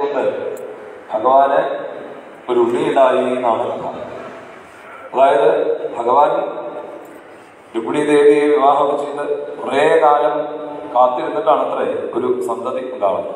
കൊണ്ട് ഭഗവാന് ഒരു ഉണ്ണിയിലായി എന്നാണ് കഥ അതായത് ഭഗവാൻ രുക്മിണി ദേവിയെ വിവാഹം ചെയ്ത് കുറേ കാലം കാത്തിരുന്നിട്ടാണ് അത്രേ ഒരു സന്തതി ഉണ്ടാവുന്നത്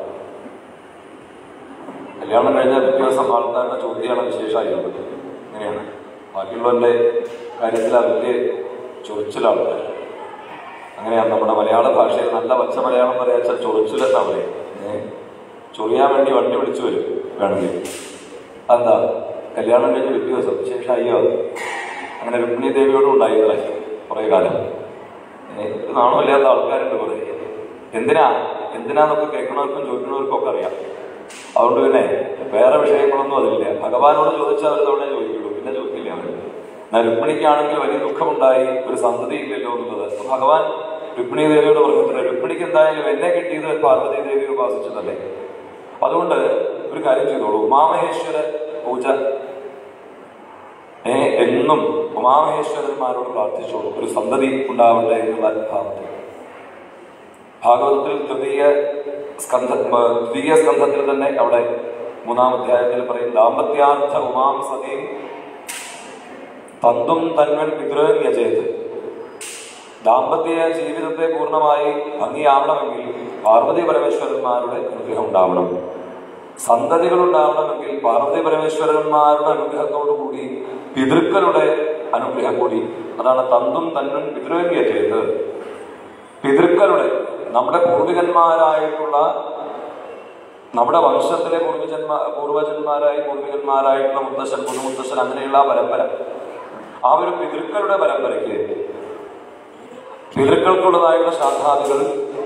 കല്യാണം കഴിഞ്ഞ പിറ്റേ ദിവസം ആൾക്കാരുടെ ചോദ്യമാണ് വിശേഷമായിരുന്നത് ഇങ്ങനെയാണ് ബാക്കിയുള്ളവരുടെ കാര്യത്തിൽ ആ വലിയ ചൊറിച്ചിലാണ് അങ്ങനെയാണ് നമ്മുടെ മലയാള ഭാഷയിൽ നല്ല പച്ച മലയാളം പറയാച്ചാൽ ചൊറിച്ചിലെന്നാ പറയും ഏ, ചൊറിയാൻ വേണ്ടി വണ്ടി വിളിച്ചു വരും വേണമെങ്കിൽ അതെന്താ കല്യാണം കഴിഞ്ഞ് പിറ്റേ ദിവസം വിശേഷമായോ അത് അങ്ങനെ രുക്മിണി ദേവിയോടും ഉണ്ടായില്ലേ കുറേ കാലം ഏ, ഒരു നാണമില്ലാത്ത ആൾക്കാരുണ്ട് കുറേ എന്തിനാ എന്തിനാന്നൊക്കെ കേൾക്കണവർക്കും ചോദിക്കണവർക്കും ഒക്കെ അറിയാം അതുകൊണ്ട് പിന്നെ വേറെ വിഷയങ്ങളൊന്നും അതില്ല ഭഗവാനോട് ചോദിച്ചാൽ ഒരു തവണ ചോദിക്കുള്ളൂ പിന്നെ ചോദിക്കില്ല അവർ എന്നാൽ രുക്മിണിക്കാണെങ്കിൽ വലിയ ദുഃഖമുണ്ടായി ഒരു സന്തതി ഇല്ലല്ലോ എന്നുള്ളത് അപ്പൊ ഭഗവാൻ രുക്മിണി ദേവിയോട് പറഞ്ഞിട്ടുണ്ട് രുക്മിണിക്ക് എന്തായാലും എന്നെ കിട്ടിയത് പാർവതി ദേവി ഉപാസിച്ചതല്ലേ അതുകൊണ്ട് ഒരു കാര്യം ചെയ്തോളൂ ഉമാമഹേശ്വര പൂജ ഏ എന്നും ഉമാമഹേശ്വരന്മാരോട് പ്രാർത്ഥിച്ചോളൂ ഒരു സന്തതി ഉണ്ടാവട്ടെ എന്നുള്ള ഭാവത്തിൽ ഭാഗവതത്തിൽ തൃതീയ സ്കന്ധ മ, ദ്വിതീയ സ്കന്ധത്തിൽ തന്നെ അവിടെ മൂന്നാം അധ്യായത്തിൽ പറയും ദാമ്പത്യാർത്ഥ ഉമാം സതീം തന്തും തന്വൻ പിതൃയചേത് ദാമ്പത്യ ജീവിതത്തെ പൂർണ്ണമായി ഭംഗിയാവണമെങ്കിൽ പാർവതി പരമേശ്വരന്മാരുടെ അനുഗ്രഹം ഉണ്ടാവണം സന്തതികൾ ഉണ്ടാവണമെങ്കിൽ പാർവതി പരമേശ്വരന്മാരുടെ അനുഗ്രഹത്തോടു കൂടി പിതൃക്കളുടെ അനുഗ്രഹം കൂടി അതാണ് തന്തും തന്വൻ പിതൃയചേത് പിതൃക്കളുടെ നമ്മുടെ പൂർവികന്മാരായിട്ടുള്ള നമ്മുടെ വംശത്തിലെ പൂർവിജന്മാ പൂർവജന്മാരായി പൂർവികന്മാരായിട്ടുള്ള മുത്തശ്ശൻ പുതുമുത്തശ്ശൻ അങ്ങനെയുള്ള ആ പരമ്പര ആ ഒരു പിതൃക്കളുടെ പരമ്പരയ്ക്ക് പിതൃക്കൾക്കുള്ളതായുള്ള ശ്രാദ്ധാദികൾ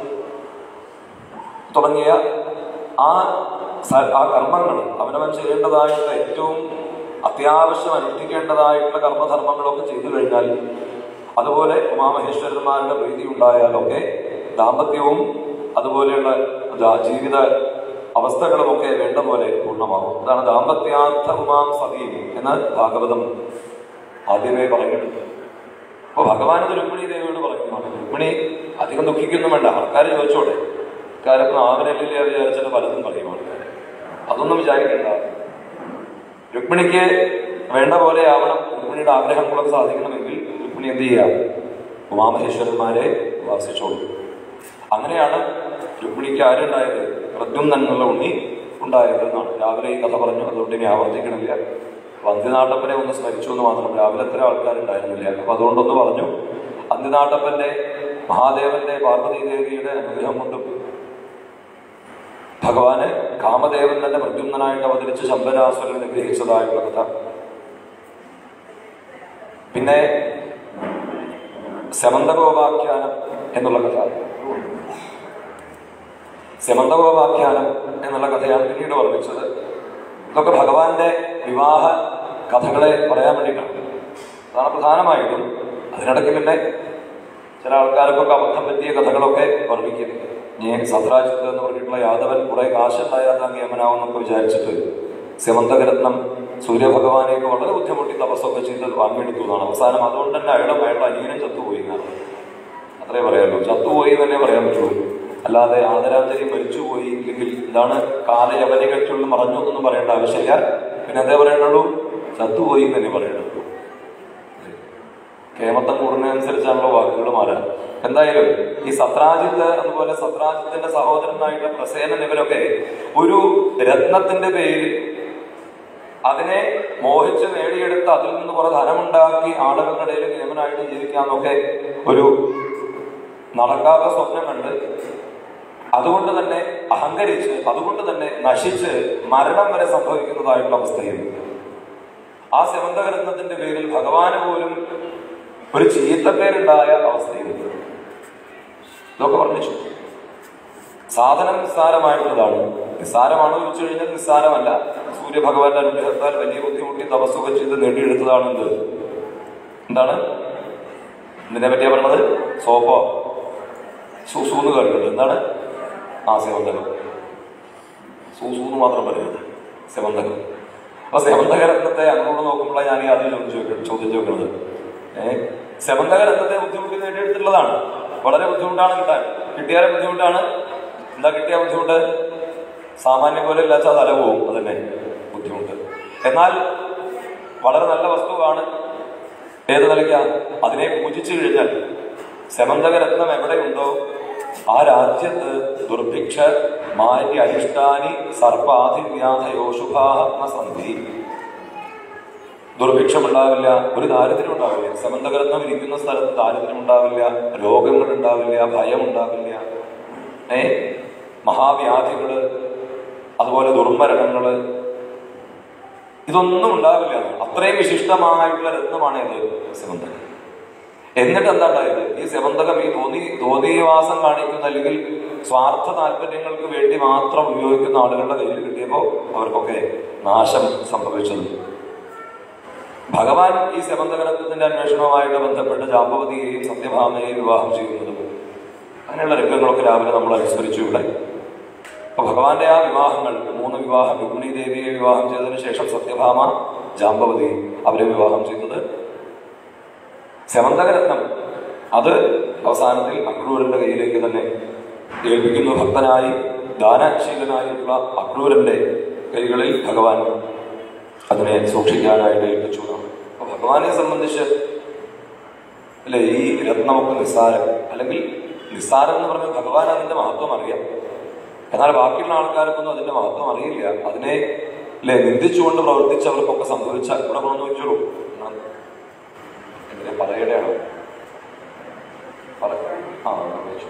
തുടങ്ങിയ ആ സ- ആ കർമ്മങ്ങൾ അവനവൻ ചെയ്യേണ്ടതായിട്ടുള്ള ഏറ്റവും അത്യാവശ്യം അനുഷ്ഠിക്കേണ്ടതായിട്ടുള്ള കർമ്മധർമ്മങ്ങളൊക്കെ ചെയ്തു കഴിഞ്ഞാൽ അതുപോലെ ഉമാമഹേശ്വരന്മാരുടെ പ്രീതി ഉണ്ടായാലൊക്കെ ദാമ്പത്യവും അതുപോലെയുള്ള ദാ- ജീവിത അവസ്ഥകളുമൊക്കെ വേണ്ട പോലെ പൂർണ്ണമാകും അതാണ് ദാമ്പത്യാർത്ഥ ഉമാം സതീം എന്ന് ഭാഗവതം ആദ്യമേ പറയുന്നുണ്ട് അപ്പൊ ഭഗവാൻ ഇത് രുക്മിണി ദേവിയോട് പറയുന്നതാണ് രുക്മിണി അധികം ദുഃഖിക്കൊന്നും വേണ്ട ആൾക്കാർ ചോദിച്ചോടെ ആൾക്കാരൊക്കെ ആവനല്ലേ വിചാരിച്ചിട്ട് പലതും പറയും ആൾക്കാർ അതൊന്നും വിചാരിക്കണ്ട രുക്മിണിക്ക് വേണ്ട പോലെ ആവണം രുക്മിണിയുടെ ആഗ്രഹങ്ങളൊക്കെ സാധിക്കണമെങ്കിൽ രുക്മിണി എന്ത് ചെയ്യാം ഉമാമഹേശ്വരന്മാരെ ഉപാസിച്ചോളൂ അങ്ങനെയാണ് രുക്മിണിക്ക് ആരുണ്ടായത് പ്രദ്യുമ്നൻ എന്നുള്ള ഉണ്ണി ഉണ്ടായത് എന്നാണ് രാവിലെ ഈ കഥ പറഞ്ഞു അതുകൊണ്ട് ഇനി ആവർത്തിക്കണില്ല അന്ത്യനാട്ടപ്പനെ ഒന്ന് സ്മരിച്ചു എന്ന് മാത്രം രാവിലെ അത്ര ആൾക്കാരുണ്ടായിരുന്നില്ല അപ്പൊ അതുകൊണ്ടൊന്ന് പറഞ്ഞു അന്ത്യനാട്ടപ്പന്റെ മഹാദേവന്റെ പാർവതി ദേവിയുടെ അനുഗ്രഹം കൊണ്ടും ഭഗവാന് കാമദേവൻ തന്നെ പ്രദ്യുമ്നായിട്ട് അവതരിച്ച് ശമ്പരാസുരൻ നിഗ്രഹിച്ചതായിട്ടുള്ള കഥ പിന്നെ സമന്തകോപാഖ്യാനം എന്നുള്ള കഥ സമന്തകോപാഖ്യാനം എന്നുള്ള കഥയാണ് പിന്നീട് വർണ്ണിച്ചത് ഇതൊക്കെ ഭഗവാന്റെ വിവാഹ കഥകളെ പറയാൻ വേണ്ടിയിട്ടാണ് അതാണ് പ്രധാനമായിട്ടും അതിനിടയ്ക്ക് പിന്നെ ചില ആൾക്കാർക്കൊക്കെ അബദ്ധം പറ്റിയ കഥകളൊക്കെ വർണ്ണിക്കും ഇനി സത്രാജിത്ത് എന്ന് പറഞ്ഞിട്ടുള്ള യാദവൻ കുറെ കാശുണ്ടായാൽ താൻ നിയമനാവെന്നൊക്കെ വിചാരിച്ചിട്ട് സെമന്തകരത്നം സൂര്യഭഗവാനെയൊക്കെ വളരെ ബുദ്ധിമുട്ടി തപസ്സൊക്കെ ചെയ്ത് വാങ്ങിയെടുത്തു എന്നാണ് അവസാനം അതുകൊണ്ട് തന്നെ അയാളും അയാളുടെ അനിയനും ചത്തുപോയി എന്നാണ് അത്രേ പറയാനുള്ളൂ ചത്തുപോയി എന്ന് തന്നെ പറയാൻ പറ്റുള്ളൂ അല്ലാതെ ആദരാഞ്ജലി മരിച്ചുപോയി ഇല്ലെങ്കിൽ എന്താണ് കാലയവനികൾക്കുള്ളിൽ മറഞ്ഞു എന്നൊന്നും പറയേണ്ട ആവശ്യമില്ല പിന്നെ എന്തേ പറയേണ്ടുള്ളൂ ചത്തുപോയി എന്ന് തന്നെ പറയേണ്ടുള്ളൂ കേമത്തം കൂടുന്നതനുസരിച്ചാണല്ലോ വാക്കുകൾ മാറാൻ എന്തായാലും ഈ സത്രാജിത്ത് അതുപോലെ സത്രാജിത്തിന്റെ സഹോദരനായിട്ടുള്ള പ്രസേനൻ ഇവരൊക്കെ ഒരു രത്നത്തിന്റെ പേരിൽ അതിനെ മോഹിച്ച് നേടിയെടുത്ത് അതിൽ നിന്ന് കുറെ ധനമുണ്ടാക്കി ആളുകളുടെ ഇടയിൽ കേമനായിട്ട് ജീവിക്കാന്നൊക്കെ ഒരു നടക്കാത്ത സ്വപ്നം കണ്ട് അതുകൊണ്ട് തന്നെ അഹങ്കരിച്ച് അതുകൊണ്ട് തന്നെ നശിച്ച് മരണം വരെ സംഭവിക്കുന്നതായിട്ടുള്ള അവസ്ഥയിൽ ആ സെവന്തകരത്നത്തിന്റെ പേരിൽ ഭഗവാന് പോലും ഒരു ചീത്തപ്പേരുണ്ടായ അവസ്ഥയുണ്ട് ഇതൊക്കെ വർണ്ണിച്ചു സാധനം നിസ്സാരമായിട്ടുള്ളതാണ് നിസ്സാരമാണോ ചോദിച്ചു കഴിഞ്ഞാൽ നിസ്സാരമല്ല സൂര്യഭഗവാന്റെ അനുഗ്രഹത്താൽ വലിയ ബുദ്ധിമുട്ടി തപസ്സൊക്കെ ചെയ്ത് നേടിയെടുത്തതാണ് എന്ത് എന്താണ് ഇതിനെ പറ്റിയാ പറഞ്ഞത് സോപ്പോ സൂസൂന്ന് കേട്ടിട്ടുണ്ട് എന്താണ് ആ സെവന്തകം സൂസൂന്ന് മാത്രം പറയരുത് സെവന്തകം അപ്പൊ സെവന്തകരത്നത്തെ അങ്ങോട്ട് നോക്കുമ്പോഴാണ് ഞാൻ ഈ ആദ്യം ചോദിച്ചു ചോദിക്കുന്നത് ചോദ്യം ചോദിക്കുന്നത് ഏഹ് സെവന്തകരത്നത്തെ ബുദ്ധിമുട്ടി നേടിയെടുത്തിട്ടുള്ളതാണ് വളരെ ബുദ്ധിമുട്ടാണ് കിട്ടാൻ കിട്ടിയാലും ബുദ്ധിമുട്ടാണ് എന്താ കിട്ടിയ ബുദ്ധിമുട്ട് സാമാന്യം പോലെ ഇല്ലാച്ച തല പോവും അതന്നെ ബുദ്ധിമുട്ട് എന്നാൽ വളരെ നല്ല വസ്തുവാണ് ഏത് നിലയ്ക്ക അതിനെ പൂജിച്ചു കഴിഞ്ഞാൽ സെമന്തകരത്നം എവിടെയുണ്ടോ ആ രാജ്യത്ത് ദുർഭിക്ഷ മാര്യ അരിഷ്ടാനി സർപ്പാധിവ്യാധയോ ശുഭാഹ സന്ധി ദുർഭിക്ഷമുണ്ടാവില്ല ഒരു ദാരിദ്ര്യം ഉണ്ടാവില്ല സമന്തകരത്നം ഇരിക്കുന്ന സ്ഥലത്ത് ദാരിദ്ര്യം ഉണ്ടാവില്ല രോഗങ്ങൾ ഉണ്ടാവില്ല ഭയം ഉണ്ടാവില്ല ഏ മഹാവ്യാധികള് അതുപോലെ ദുർമരണങ്ങള് ഇതൊന്നും ഉണ്ടാവില്ല അത്രയും വിശിഷ്ടമായിട്ടുള്ള രത്നമാണ് ഇത് സെമന്തകം എന്നിട്ട് എന്താ ഉണ്ടായത് ഈ സെമന്തകം ഈ തോന്നി തോന്നിവാസം കാണിക്കുന്ന അല്ലെങ്കിൽ സ്വാർത്ഥ താല്പര്യങ്ങൾക്ക് വേണ്ടി മാത്രം ഉപയോഗിക്കുന്ന ആളുകളുടെ കയ്യിൽ കിട്ടിയപ്പോൾ അവർക്കൊക്കെ നാശം സംഭവിച്ചത് ഭഗവാൻ ഈ സെമന്തകരത്വത്തിന്റെ അന്വേഷണവുമായിട്ട് ബന്ധപ്പെട്ട് ജാമ്പവതിയെയും സത്യഭാമയെയും വിവാഹം ചെയ്യുന്നതും അങ്ങനെയുള്ള രംഗങ്ങളൊക്കെ രാവിലെ നമ്മൾ അനുസ്മരിച്ചു ഇവിടെ അപ്പൊ ഭഗവാന്റെ ആ വിവാഹങ്ങൾ മൂന്ന് വിവാഹം രുക്മിണി ദേവിയെ വിവാഹം ചെയ്തതിനു ശേഷം സത്യഭാമ ജാമ്പവതി അവരെ വിവാഹം ചെയ്തത് സെമന്തകരത്നം അത് അവസാനത്തിൽ അക്രൂരന്റെ കയ്യിലേക്ക് തന്നെ ഏൽപ്പിക്കുന്നു ഭക്തനായി ദാനശീലനായിട്ടുള്ള അക്രൂരന്റെ കൈകളിൽ ഭഗവാൻ അതിനെ സൂക്ഷിക്കാനായിട്ട് ഏൽപ്പിച്ചു എന്നാണ്. അപ്പൊ ഭഗവാനെ സംബന്ധിച്ച് അല്ലെ ഈ രത്നമൊക്കെ നിസ്സാരം അല്ലെങ്കിൽ നിസ്സാരം എന്ന് പറഞ്ഞാൽ ഭഗവാൻ അതിന്റെ മഹത്വം അറിയാം എന്നാൽ ബാക്കിയുള്ള ആൾക്കാർക്കൊന്നും അതിന്റെ മഹത്വം അറിയില്ല അതിനെ അല്ലെ നിന്ദിച്ചുകൊണ്ട് പ്രവർത്തിച്ചവർക്കൊക്കെ സംഭവിച്ച ഇവിടെ കൊണ്ടു വെച്ചോളൂ എന്നാണ് എങ്ങനെ പറയടെയാണോ പറ ആ വെച്ചു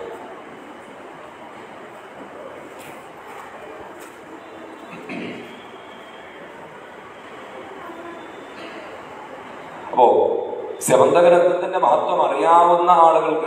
അപ്പോ ശബന്ധഗ്രന്ഥത്തിന്റെ മഹത്വം അറിയാവുന്ന ആളുകൾക്ക്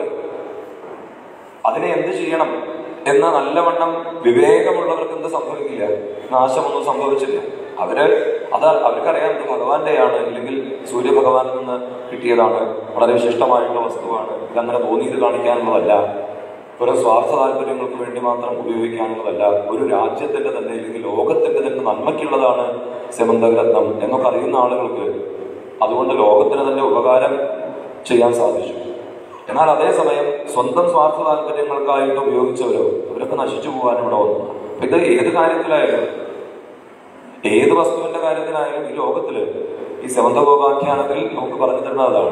അതിനെ എന്ത് ചെയ്യണം എന്ന നല്ലവണ്ണം വിവേകമുള്ളവർക്ക് എന്ത് സംഭവിക്കില്ല നാശമൊന്നും സംഭവിച്ചില്ല അവര് അത് അവർക്കറിയാം ഇത് ഭഗവാന്റെയാണ് ഇല്ലെങ്കിൽ സൂര്യഭഗവാനിൽ നിന്ന് കിട്ടിയതാണ് വളരെ വിശിഷ്ടമായിട്ടുള്ള വസ്തുവാണ് ഇതങ്ങനെ തോന്നിയത് കാണിക്കാനുള്ളതല്ല ഒരു സ്വാർത്ഥ താല്പര്യങ്ങൾക്ക് വേണ്ടി മാത്രം ഉപയോഗിക്കാനുള്ളതല്ല ഒരു രാജ്യത്തിന്റെ തന്നെ അല്ലെങ്കിൽ ലോകത്തിന്റെ തന്നെ നന്മയ്ക്കുള്ളതാണ് സെമന്തഗ്രന്ഥം എന്നൊക്കെ അറിയുന്ന ആളുകൾക്ക് അതുകൊണ്ട് ലോകത്തിന് തന്നെ ഉപകാരം ചെയ്യാൻ സാധിച്ചു എന്നാൽ അതേസമയം സ്വന്തം സ്വാർത്ഥ താല്പര്യങ്ങൾക്കായിട്ട് ഉപയോഗിച്ചവരോ അവരൊക്കെ നശിച്ചു പോകാൻ ഇവിടെ വന്നു അപ്പൊ ഇത് ഏത് കാര്യത്തിലായാലും ഏത് വസ്തുവിന്റെ കാര്യത്തിലായാലും ഈ ലോകത്തില് ഈ സെവന്തകോപാഖ്യാനത്തിൽ നമുക്ക് പറഞ്ഞു തരുന്ന അതാണ്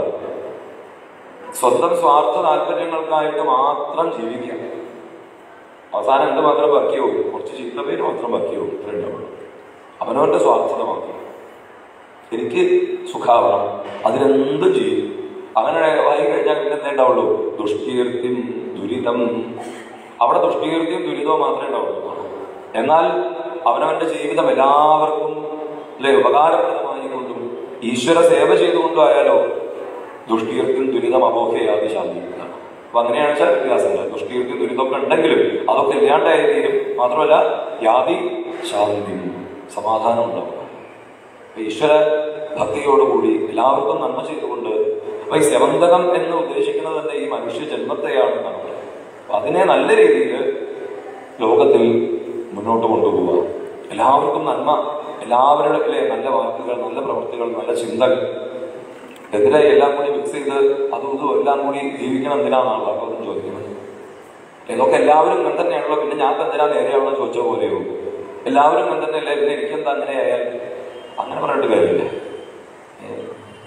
സ്വന്തം സ്വാർത്ഥ താല്പര്യങ്ങൾക്കായിട്ട് മാത്രം ജീവിക്കാം അവസാനം എന്ത് മാത്രം ബാക്കിയോ കുറച്ച് ചീത്ത പേര് മാത്രം ബാക്കിയോ ഇത്രയുണ്ടാവുള്ളൂ അവനവന്റെ സ്വാർത്ഥത മാത്രം എനിക്ക് സുഖാവണം അതിനെന്തും ചെയ്യും അങ്ങനെ വായി കഴിഞ്ഞാൽ പിന്നെ എന്തേ ഉണ്ടാവുള്ളൂ ദുഷ്കീർത്തിയും ദുരിതം അവിടെ ദുഷ്കീർത്തിയും ദുരിതവും മാത്രമേ ഉണ്ടാവുള്ളൂ എന്നാൽ അവനവന്റെ ജീവിതം എല്ലാവർക്കും അല്ലെ ഉപകാരപ്രദമായി കൊണ്ടും ഈശ്വര സേവ ചെയ്തുകൊണ്ടും ആയാലോ ദുഷ്കീർത്തിയും ദുരിതം അബോധയാതി ശാന്തി അപ്പൊ അങ്ങനെയാണ് ചില വ്യത്യാസങ്ങൾ ദുഷ്കീർത്തിയും ദുരിതമൊക്കെ ഉണ്ടെങ്കിലും അതൊക്കെ ഇല്ലാണ്ടായി തീരും മാത്രമല്ല യാതി ശാന്തി സമാധാനം ഉണ്ടാവും അപ്പൊ ഈശ്വര ഭക്തിയോടുകൂടി എല്ലാവർക്കും നന്മ ചെയ്തുകൊണ്ട് അപ്പൊ ഈ സെവന്തകം എന്ന് ഉദ്ദേശിക്കുന്നത് തന്നെ ഈ മനുഷ്യ ജന്മത്തെയാണ് എന്നാണ് പറയുന്നത്. അപ്പൊ അതിനെ നല്ല രീതിയിൽ ലോകത്തിൽ മുന്നോട്ട് കൊണ്ടുപോവുക എല്ലാവർക്കും നന്മ എല്ലാവരുടെ അല്ലേ നല്ല വാക്കുകൾ നല്ല പ്രവൃത്തികൾ നല്ല ചിന്തകൾ എതിരെ എല്ലാം കൂടി മിക്സ് ചെയ്ത് അതും ഇതും എല്ലാം കൂടി ജീവിക്കണം എന്തിനാണെന്നാണ് അപ്പൊ അതും ചോദിക്കുന്നത് ഇതൊക്കെ എല്ലാവരും ഇങ്ങനെ തന്നെയാണല്ലോ പിന്നെ ഞാൻ എന്തിനാ നേരെയാണോ ചോദിച്ച പോലെയോ എല്ലാവരും ഇങ്ങനെ തന്നെയല്ലേ പിന്നെ എനിക്കെന്താ അങ്ങനെ ആയാൽ അങ്ങനെ പറഞ്ഞിട്ട് കാര്യമില്ല ഏ.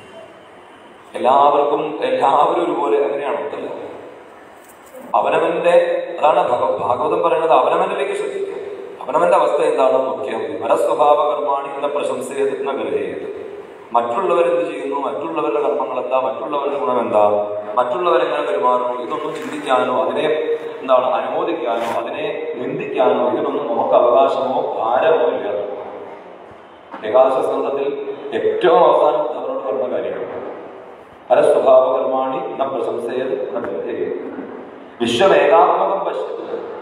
എല്ലാവർക്കും എല്ലാവരും ഒരുപോലെ അങ്ങനെയാണോ അല്ല അവനവന്റെ അതാണ് ഭഗ- ഭാഗവതം പറയുന്നത് അവനവനിലേക്ക് ശ്രദ്ധിക്കുക അവനവന്റെ അവസ്ഥ എന്താണെന്ന് നോക്കിയാൽ മതി മനസ്വഭാവ കർമാണി എന്ന പ്രശംസയെന്ന ഗ്രഹയത് മറ്റുള്ളവരെന്ത് ചെയ്യുന്നു മറ്റുള്ളവരുടെ കർമ്മങ്ങൾ എന്താ മറ്റുള്ളവരുടെ ഗുണം എന്താ മറ്റുള്ളവരെങ്ങനെ പെരുമാറുന്നു ഇതൊന്നും ചിന്തിക്കാനോ അതിനെ എന്താണ് അനുമോദിക്കാനോ അതിനെ നിന്ദിക്കാനോ ഇതിനൊന്നും നമുക്ക് അവകാശമോ ഭാരമോ ഇല്ല ഏകാദശ സ്കന്ധത്തിൽ ഏറ്റവും അവസാനം അവരോട് പറഞ്ഞ കാര്യമാണ് പരസ്വഭാവ കർമാണി ന പ്രശംസയത് ന ഗ്രഹയത് വിശ്വമേകാത്മകം പശ്യത്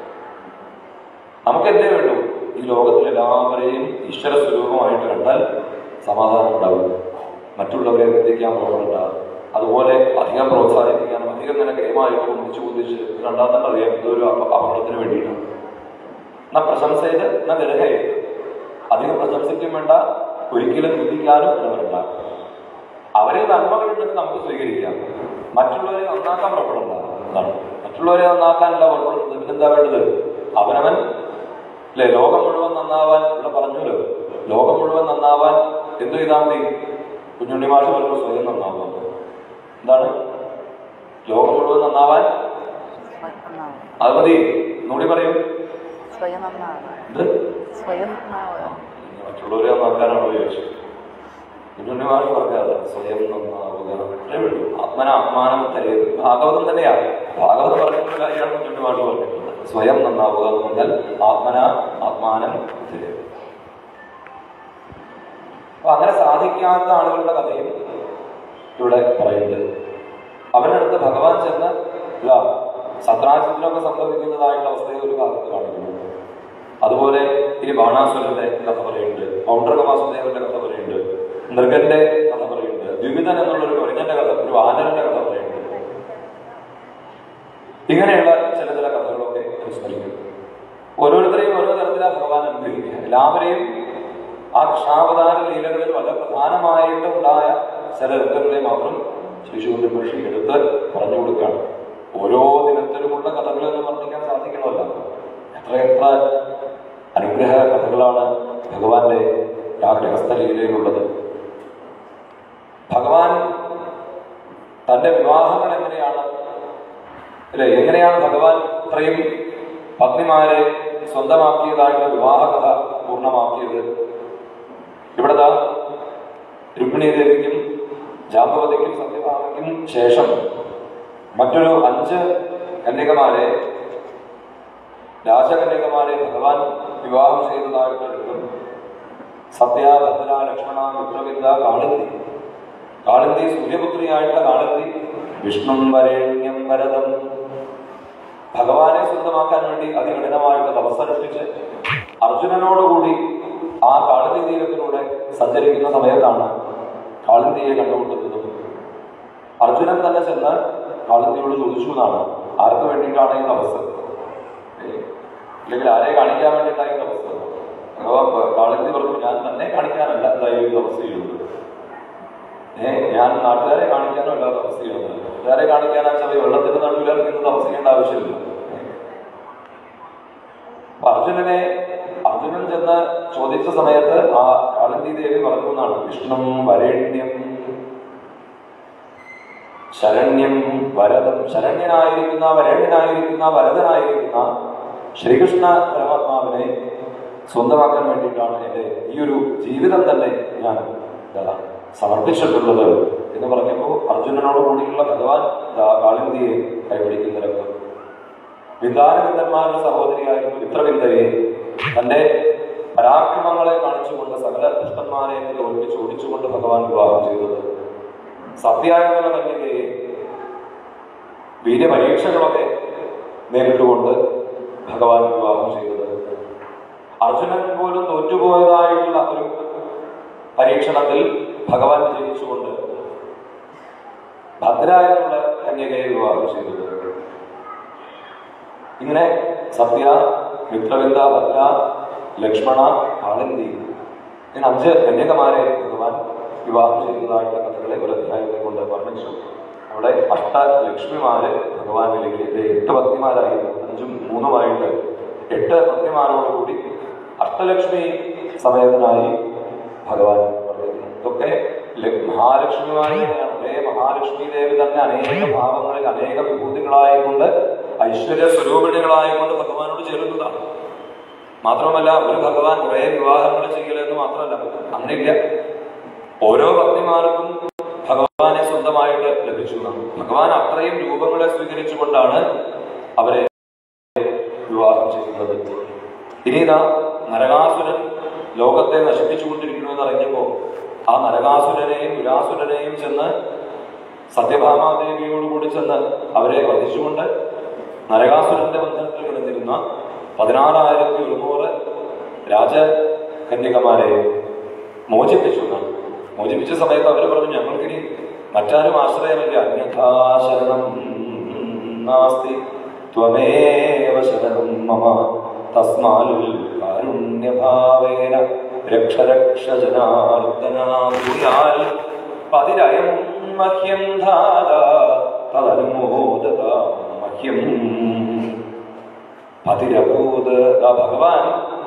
നമുക്ക് എന്തേ വേണ്ടു ഈ ലോകത്തിൽ എല്ലാവരെയും ഈശ്വര സ്വരൂപമായിട്ട് കണ്ടാൽ സമാധാനം ഉണ്ടാവും മറ്റുള്ളവരെ നിന്ദിക്കാൻ പോകണ്ട അതുപോലെ അധികം പ്രോത്സാഹിപ്പിക്കാനും അധികം ഇങ്ങനെ ഗെയിമായിട്ട് ഒന്നിച്ചു കുതിച്ച് കണ്ടാൽ തന്നെ അറിയാം ഇതൊരു അപ- അപകടത്തിന് വേണ്ടിയിട്ടാണ് എന്നാ പ്രശംസയത് എന്നാ ഗ്രഹയത് അധികം പ്രശംസിക്കും വേണ്ട ഒരിക്കലും നിന്ദിക്കാനും വേണ്ട അവരെ നന്മകളുണ്ടെന്ന് നമുക്ക് സ്വീകരിക്കാം മറ്റുള്ളവരെ നന്നാക്കാൻ പുറപ്പെടണ്ട എന്നാണ് മറ്റുള്ളവരെ നന്നാക്കാനല്ല പുറപ്പെടുന്നത് പിന്നെന്താ വേണ്ടത് അവനവൻ അല്ലെ ലോകം മുഴുവൻ നന്നാവാൻ ഇവിടെ പറഞ്ഞല്ലോ ലോകം മുഴുവൻ നന്നാവാൻ എന്ത് ചെയ്താൽ മതി കുഞ്ഞുണ്ണി മാഷ് പറയുമ്പോൾ സ്വയം നന്നാവാം എന്താണ് ലോകം മുഴുവൻ നന്നാവാൻ സ്വയം നന്നാവുക അത് മതി നൂടി പറയൂ സ്വയം നന്നാവുക ഇത് സ്വയം നന്നാവുക മറ്റുള്ളവരെ നന്നാക്കാനാണോ ചോദിച്ചു കുഞ്ഞുണ്ണി മാഷ് പറഞ്ഞത് സ്വയം നന്നാവുക അത്രേ ഉള്ളൂ ആത്മന ആത്മാനം തരയത് ഭാഗവതം തന്നെയാണ് ഭാഗവതം പറഞ്ഞിട്ടുള്ള കാര്യമാണ് കുഞ്ഞുണ്ണി മാഷ് പറഞ്ഞിട്ടുള്ളത് സ്വയം നന്നാവുക എന്ന് പറഞ്ഞാൽ ആത്മന ആത്മാനം തരയത് അപ്പൊ അങ്ങനെ സാധിക്കാത്ത ആളുകളുടെ കഥയും ഇവിടെ പറയുന്നുണ്ട് അവനടുത്ത് ഭഗവാൻ ചെന്ന് ഇതാ സത്രാജിത്തിനൊക്കെ സംഭവിക്കുന്നതായിട്ടുള്ള അവസ്ഥയെ ഒരു ഭാഗത്ത് കാണിക്കുന്നു അതുപോലെ ഇനി ബാണാസുരന്റെ കഥ പറയുന്നുണ്ട് പൗണ്ഡ്രക വാസുദേവന്റെ കഥ പറയുന്നുണ്ട് മൃഗന്റെ കഥ പറയുന്നുണ്ട് വിവിധൻ എന്നുള്ളൊരു കുരങ്ങന്റെ കഥ ഒരു വാനരന്റെ കഥ പറയുന്നുണ്ട് ഇങ്ങനെയുള്ള ചില ചില കഥകളൊക്കെ അനുസ്മരിക്കുന്നു ഓരോരുത്തരെയും ഓരോ തരത്തിലാണ് ഭഗവാൻ അനുഗ്രഹിക്കുക എല്ലാവരെയും ആ കൃഷ്ണാവതാര ലീലകളിൽ വളരെ പ്രധാനമായിട്ട് ഉണ്ടായ ചില രംഗങ്ങളെ മാത്രം ശിശുവിന്റെ മഹർഷി എടുത്ത് പറഞ്ഞു കൊടുക്കുകയാണ് ഓരോ ദിനത്തിലുമുള്ള കഥകൾ എന്ന് വർണ്ണിക്കാൻ സാധിക്കണമല്ല എത്രയെത്ര അനുഗ്രഹ കഥകളാണ് ഭഗവാന്റെ ആ ഗൃഹസ്ഥ ലീലയിലുള്ളത് ഭഗവാൻ തന്റെ വിവാഹങ്ങൾ എങ്ങനെയാണ് അല്ലെ എങ്ങനെയാണ് ഭഗവാൻ ഇത്രയും പത്നിമാരെ സ്വന്തമാക്കിയതായിട്ടുള്ള വിവാഹ കഥ പൂർണ്ണമാക്കിയത് ഇവിടെ ദാ രുക്മിണി ദേവിക്കും ജാമ്പവതിക്കും സത്യഭാമയ്ക്കും ശേഷം മറ്റൊരു അഞ്ച് കന്യകമാരെ രാജകന്യകമാരെ ഭഗവാൻ വിവാഹം ചെയ്തതായിട്ട് എടുക്കും സത്യ ഭദ്ര ലക്ഷ്മണ മിത്രവിന്ദ കാളിന്തി കാളിന്തി സൂര്യപുത്രിയായിട്ടുള്ള കാളിന്തി വിഷ്ണു വരേണ്യം വരദം ഭഗവാനെ സ്വന്തമാക്കാൻ വേണ്ടി അതികഠിനമായിട്ട് തപസ്സനുഷ്ഠിച്ച് അർജുനനോടുകൂടി ആ കാളിന്തി തീരത്തിലൂടെ സഞ്ചരിക്കുന്ന സമയത്താണ് കാളിന്തിയെ കണ്ടുമുട്ടുന്നതും അർജുനൻ തന്നെ ചെന്ന് കാളിന്തിയോട് ചോദിച്ചു എന്നാണ് ആർക്ക് വേണ്ടിയിട്ടാണ് ഈ തപസ് ഏ, അല്ലെങ്കിൽ ആരെ കാണിക്കാൻ വേണ്ടിയിട്ടാണ് ഈ തപസ് അഥവാ കാളിന്തി പറഞ്ഞു ഞാൻ തന്നെ കാണിക്കാനല്ല എന്തായാലും ഈ തപസ് ചെയ്യുന്നത് ഏ ഞാൻ നാട്ടുകാരെ കാണിക്കാനോ അല്ല തപസ് ചെയ്യുന്നത് നാട്ടുകാരെ കാണിക്കാനാ ചെറിയ വെള്ളത്തിന്റെ നടുവിൽ ഇറങ്ങുന്നത് തപസ് ചെയ്യേണ്ട ആവശ്യമില്ല ഏ. അപ്പൊ അർജുനനെ അർജുനൻ ചെന്ന് ചോദിച്ച സമയത്ത് ആ കാളന്തി ദേവി പറഞ്ഞു എന്നാണ് വിഷ്ണു വരേണ്യം ശരണ്യം വരദം ശരണ്യനായിരിക്കുന്ന വരണ്യനായിരിക്കുന്ന വരദനായിരിക്കുന്ന ശ്രീകൃഷ്ണ പരമാത്മാവിനെ സ്വന്തമാക്കാൻ വേണ്ടിയിട്ടാണ് എൻ്റെ ഈ ഒരു ജീവിതം തന്നെ ഞാൻ ഇതാ സമർപ്പിച്ചിട്ടുള്ളത് എന്ന് പറഞ്ഞപ്പോൾ അർജുനനോട് കൂടിയുള്ള ഭഗവാൻ ഇതാ കാളിന്തിയെ കൈപിടിക്കുന്ന രംഗം വിന്ദാനവിന്ദന്മാരുടെ സഹോദരിയായിരുന്ന മിത്രവിന്ദയെ തന്റെ പരാക്രമങ്ങളെ കാണിച്ചുകൊണ്ട് സകല ദുഷ്ടന്മാരെ തോൽപ്പിച്ച് ഓടിച്ചുകൊണ്ട് ഭഗവാൻ വിവാഹം ചെയ്തത് സത്യായുള്ള കന്യകയെ വീര്യപരീക്ഷകളൊക്കെ നേരിട്ടുകൊണ്ട് ഭഗവാൻ വിവാഹം ചെയ്തത് അർജുനൻ പോലും തോറ്റുപോയതായിട്ടുള്ള ഒരു പരീക്ഷണത്തിൽ ഭഗവാൻ ജയിച്ചുകൊണ്ട് ഭദ്ര എന്നുള്ള കന്യകയെ വിവാഹം ചെയ്തത് ഇങ്ങനെ സത്യ മിത്രവിന്ദ ഭദ്ര ലക്ഷ്മണ കാളിന്തി ഇങ്ങനെ അഞ്ച് കന്യകമാരെ ഭഗവാൻ വിവാഹം ചെയ്തതായിട്ടുള്ള കഥകളെ ഒരു അധ്യായത്തെ കൊണ്ട് വർണ്ണിച്ചു അവിടെ അഷ്ട ലക്ഷ്മിമാര് ഭഗവാനിലേക്ക് എട്ട് ഭക്തിമാരായിരുന്നു അഞ്ചും മൂന്നുമായിട്ട് എട്ട് ഭക്തിമാരോടുകൂടി അഷ്ടലക്ഷ്മി സമേതനായി ഭഗവാൻ വർണ്ണിക്കുന്നു ഇതൊക്കെ ല- മഹാലക്ഷ്മിമാരെ തന്നെയാണ് ഒരേ മഹാലക്ഷ്മി ദേവി തന്നെ അനേക ഭാവങ്ങളിൽ അനേക വിഭൂതികളായിക്കൊണ്ട് ഐശ്വര്യ സ്വരൂപിണികളായിക്കൊണ്ട് ഭഗവാനോട് ചേരുന്നതാണ് മാത്രമല്ല ഒരു ഭഗവാൻ കുറെ വിവാഹങ്ങൾ ചെയ്യലെന്ന് മാത്രമല്ല അങ്ങനെയില്ല ഓരോ ഭക്തിമാർക്കും ഭഗവാനെ സ്വന്തമായിട്ട് ലഭിച്ചു എന്നാണ്. ഭഗവാൻ അത്രയും രൂപങ്ങളെ സ്വീകരിച്ചുകൊണ്ടാണ് അവരെ വിവാഹം ചെയ്യുന്നത് ഇനി ഇതാ നരകാസുരൻ ലോകത്തെ നശിപ്പിച്ചുകൊണ്ടിരിക്കുന്നു എന്ന് അറിഞ്ഞപ്പോ ആ നരകാസുരനെയും വിരാസുരനെയും ചെന്ന് സത്യഭാമാദേവിയോട് കൂടി ചെന്ന് അവരെ വധിച്ചുകൊണ്ട് നരകാസുരന്റെ ബന്ധനത്തിൽ കിടന്നിരുന്ന പതിനാറായിരത്തി ഒരുന്നൂറ് രാജകന്യകമാരെ മോചിപ്പിച്ചു എന്നാണ് മോചിപ്പിച്ച സമയത്ത് അവർ പറഞ്ഞു ഞങ്ങൾക്കിനി മറ്റാരും ആശ്രയമില്ല അന്യഥാ ശരണം നാസ്തി ത്വമേവ ശരണം മമ തസ്മാൽ കാരുണ്യഭാവേന രക്ഷ രക്ഷ ജനാർദ്ദനാൽ പതിരയം മഹ്യം ധാര തദനുമോദത മഹ്യം പതിരഭൂത് ആ ഭഗവാൻ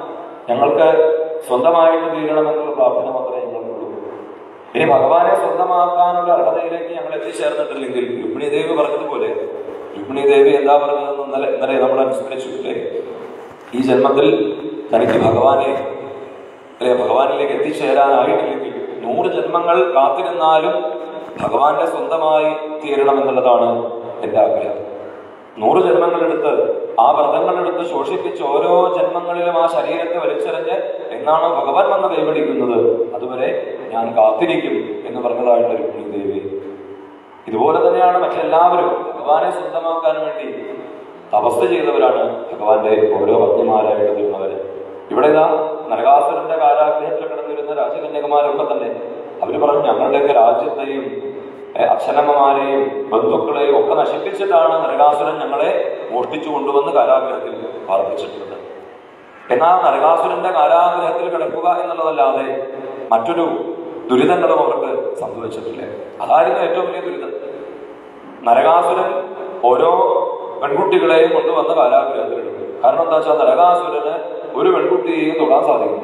ഞങ്ങൾക്ക് സ്വന്തമായിട്ട് തീരണമെന്നുള്ള പ്രാർത്ഥന മാത്രമേ ഞങ്ങൾക്കുള്ളൂ ഇനി ഭഗവാനെ സ്വന്തമാക്കാനുള്ള അർഹതയിലേക്ക് ഞങ്ങൾ എത്തിച്ചേർന്നിട്ടില്ലെങ്കിൽ രുക്മിണി ദേവി പറഞ്ഞതുപോലെ രുക്മിണി ദേവി എന്താ പറഞ്ഞതെന്ന് ഇന്നലെ ഇന്നലെ നമ്മൾ അനുസ്മരിച്ചു അല്ലേ ഈ ജന്മത്തിൽ തനിക്ക് ഭഗവാനെ അല്ലെ ഭഗവാനിലേക്ക് എത്തിച്ചേരാനായിട്ടില്ലെങ്കിൽ നൂറ് ജന്മങ്ങൾ കാത്തിരുന്നാലും ഭഗവാന്റെ സ്വന്തമായി തീരണമെന്നുള്ളതാണ് എൻ്റെ ആഗ്രഹം നൂറ് ജന്മങ്ങളെടുത്ത് ആ വ്രതങ്ങളെടുത്ത് ശോഷിപ്പിച്ച് ഓരോ ജന്മങ്ങളിലും ആ ശരീരത്തെ വലിച്ചെറിഞ്ഞ് എന്നാണ് ഭഗവാൻ വന്ന് കൈപിടിക്കുന്നത് അതുവരെ ഞാൻ കാത്തിരിക്കും എന്ന് പറഞ്ഞതായിട്ട് രുക്മിണി ദേവി ഇതുപോലെ തന്നെയാണ് മറ്റെല്ലാവരും ഭഗവാനെ സ്വന്തമാക്കാൻ വേണ്ടി തപസ് ചെയ്തവരാണ് ഭഗവാന്റെ ഓരോ ഭക്തിമാരായിട്ട് തീർന്നവര് ഇവിടെ ഇതാ നരകാസുരന്റെ കാരാഗ്രഹത്തിൽ കിടന്നിരുന്ന രാജകന്യകമാരൊക്കെ തന്നെ അവര് പറഞ്ഞു ഞങ്ങളുടെയൊക്കെ രാജ്യത്തെയും ഏ, അച്ഛനമ്മമാരെയും ബന്ധുക്കളെയും ഒക്കെ നശിപ്പിച്ചിട്ടാണ് നരകാസുരൻ ഞങ്ങളെ മോഷ്ടിച്ചു കൊണ്ടുവന്ന് കാരാഗ്രഹത്തിൽ പാർപ്പിച്ചിട്ടുള്ളത് എന്നാൽ നരകാസുരന്റെ കാരാഗ്രഹത്തിൽ കിടക്കുക എന്നുള്ളതല്ലാതെ മറ്റൊരു ദുരിതങ്ങളും അവർക്ക് സംഭവിച്ചിട്ടില്ല അതായിരുന്നു ഏറ്റവും വലിയ ദുരിതം നരകാസുരൻ ഓരോ പെൺകുട്ടികളെയും കൊണ്ടുവന്ന് കാരാഗ്രഹത്തിലിടും കാരണം എന്താ വെച്ചാൽ നരകാസുരന് ഒരു പെൺകുട്ടിയെയും തൊടാൻ സാധിക്കില്ല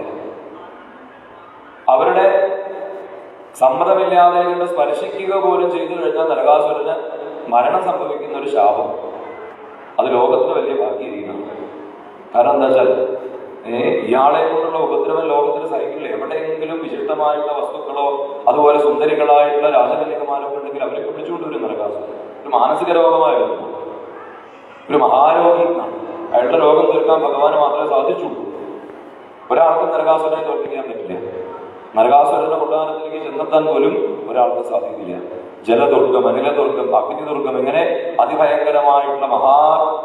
അവരുടെ സമ്മതമില്ലാതെ കൊണ്ട് സ്പർശിക്കുക പോലും ചെയ്തു കഴിഞ്ഞാൽ നരകാസുരന് മരണം സംഭവിക്കുന്ന ഒരു ശാപം അത് ലോകത്തിന് വലിയ ഭാഗ്യരീതിയാണ് കാരണം എന്താ വെച്ചാൽ ഏ, ഇയാളെ കൊണ്ടുള്ള ഉപദ്രവം ലോകത്തിന് സഹിക്കില്ല എവിടെയെങ്കിലും വിശിഷ്ടമായിട്ടുള്ള വസ്തുക്കളോ അതുപോലെ സുന്ദരികളായിട്ടുള്ള രാജകന്യകമാരൊക്കെ ഉണ്ടെങ്കിൽ അവരെ പിടിച്ചുകൊണ്ട് വരും നരകാസുരൻ ഒരു മാനസിക രോഗമായിരുന്നു ഒരു മഹാരോഗി എന്നാണ് അയാളുടെ രോഗം തീർക്കാൻ ഭഗവാന് മാത്രമേ സാധിച്ചുള്ളൂ ഒരാൾക്കും നരകാസുരനെ തോൽപ്പിക്കാൻ പറ്റില്ല നരകാസുരന്റെ കൊട്ടാരത്തിലേക്ക് ചെന്നെത്താൻ പോലും ഒരാൾക്ക് സാധിക്കില്ല ജലദുർഗം അനിലദുർഗം അഗ്നിദുർഗം ഇങ്ങനെ അതിഭയങ്കരമായിട്ടുള്ള മഹാ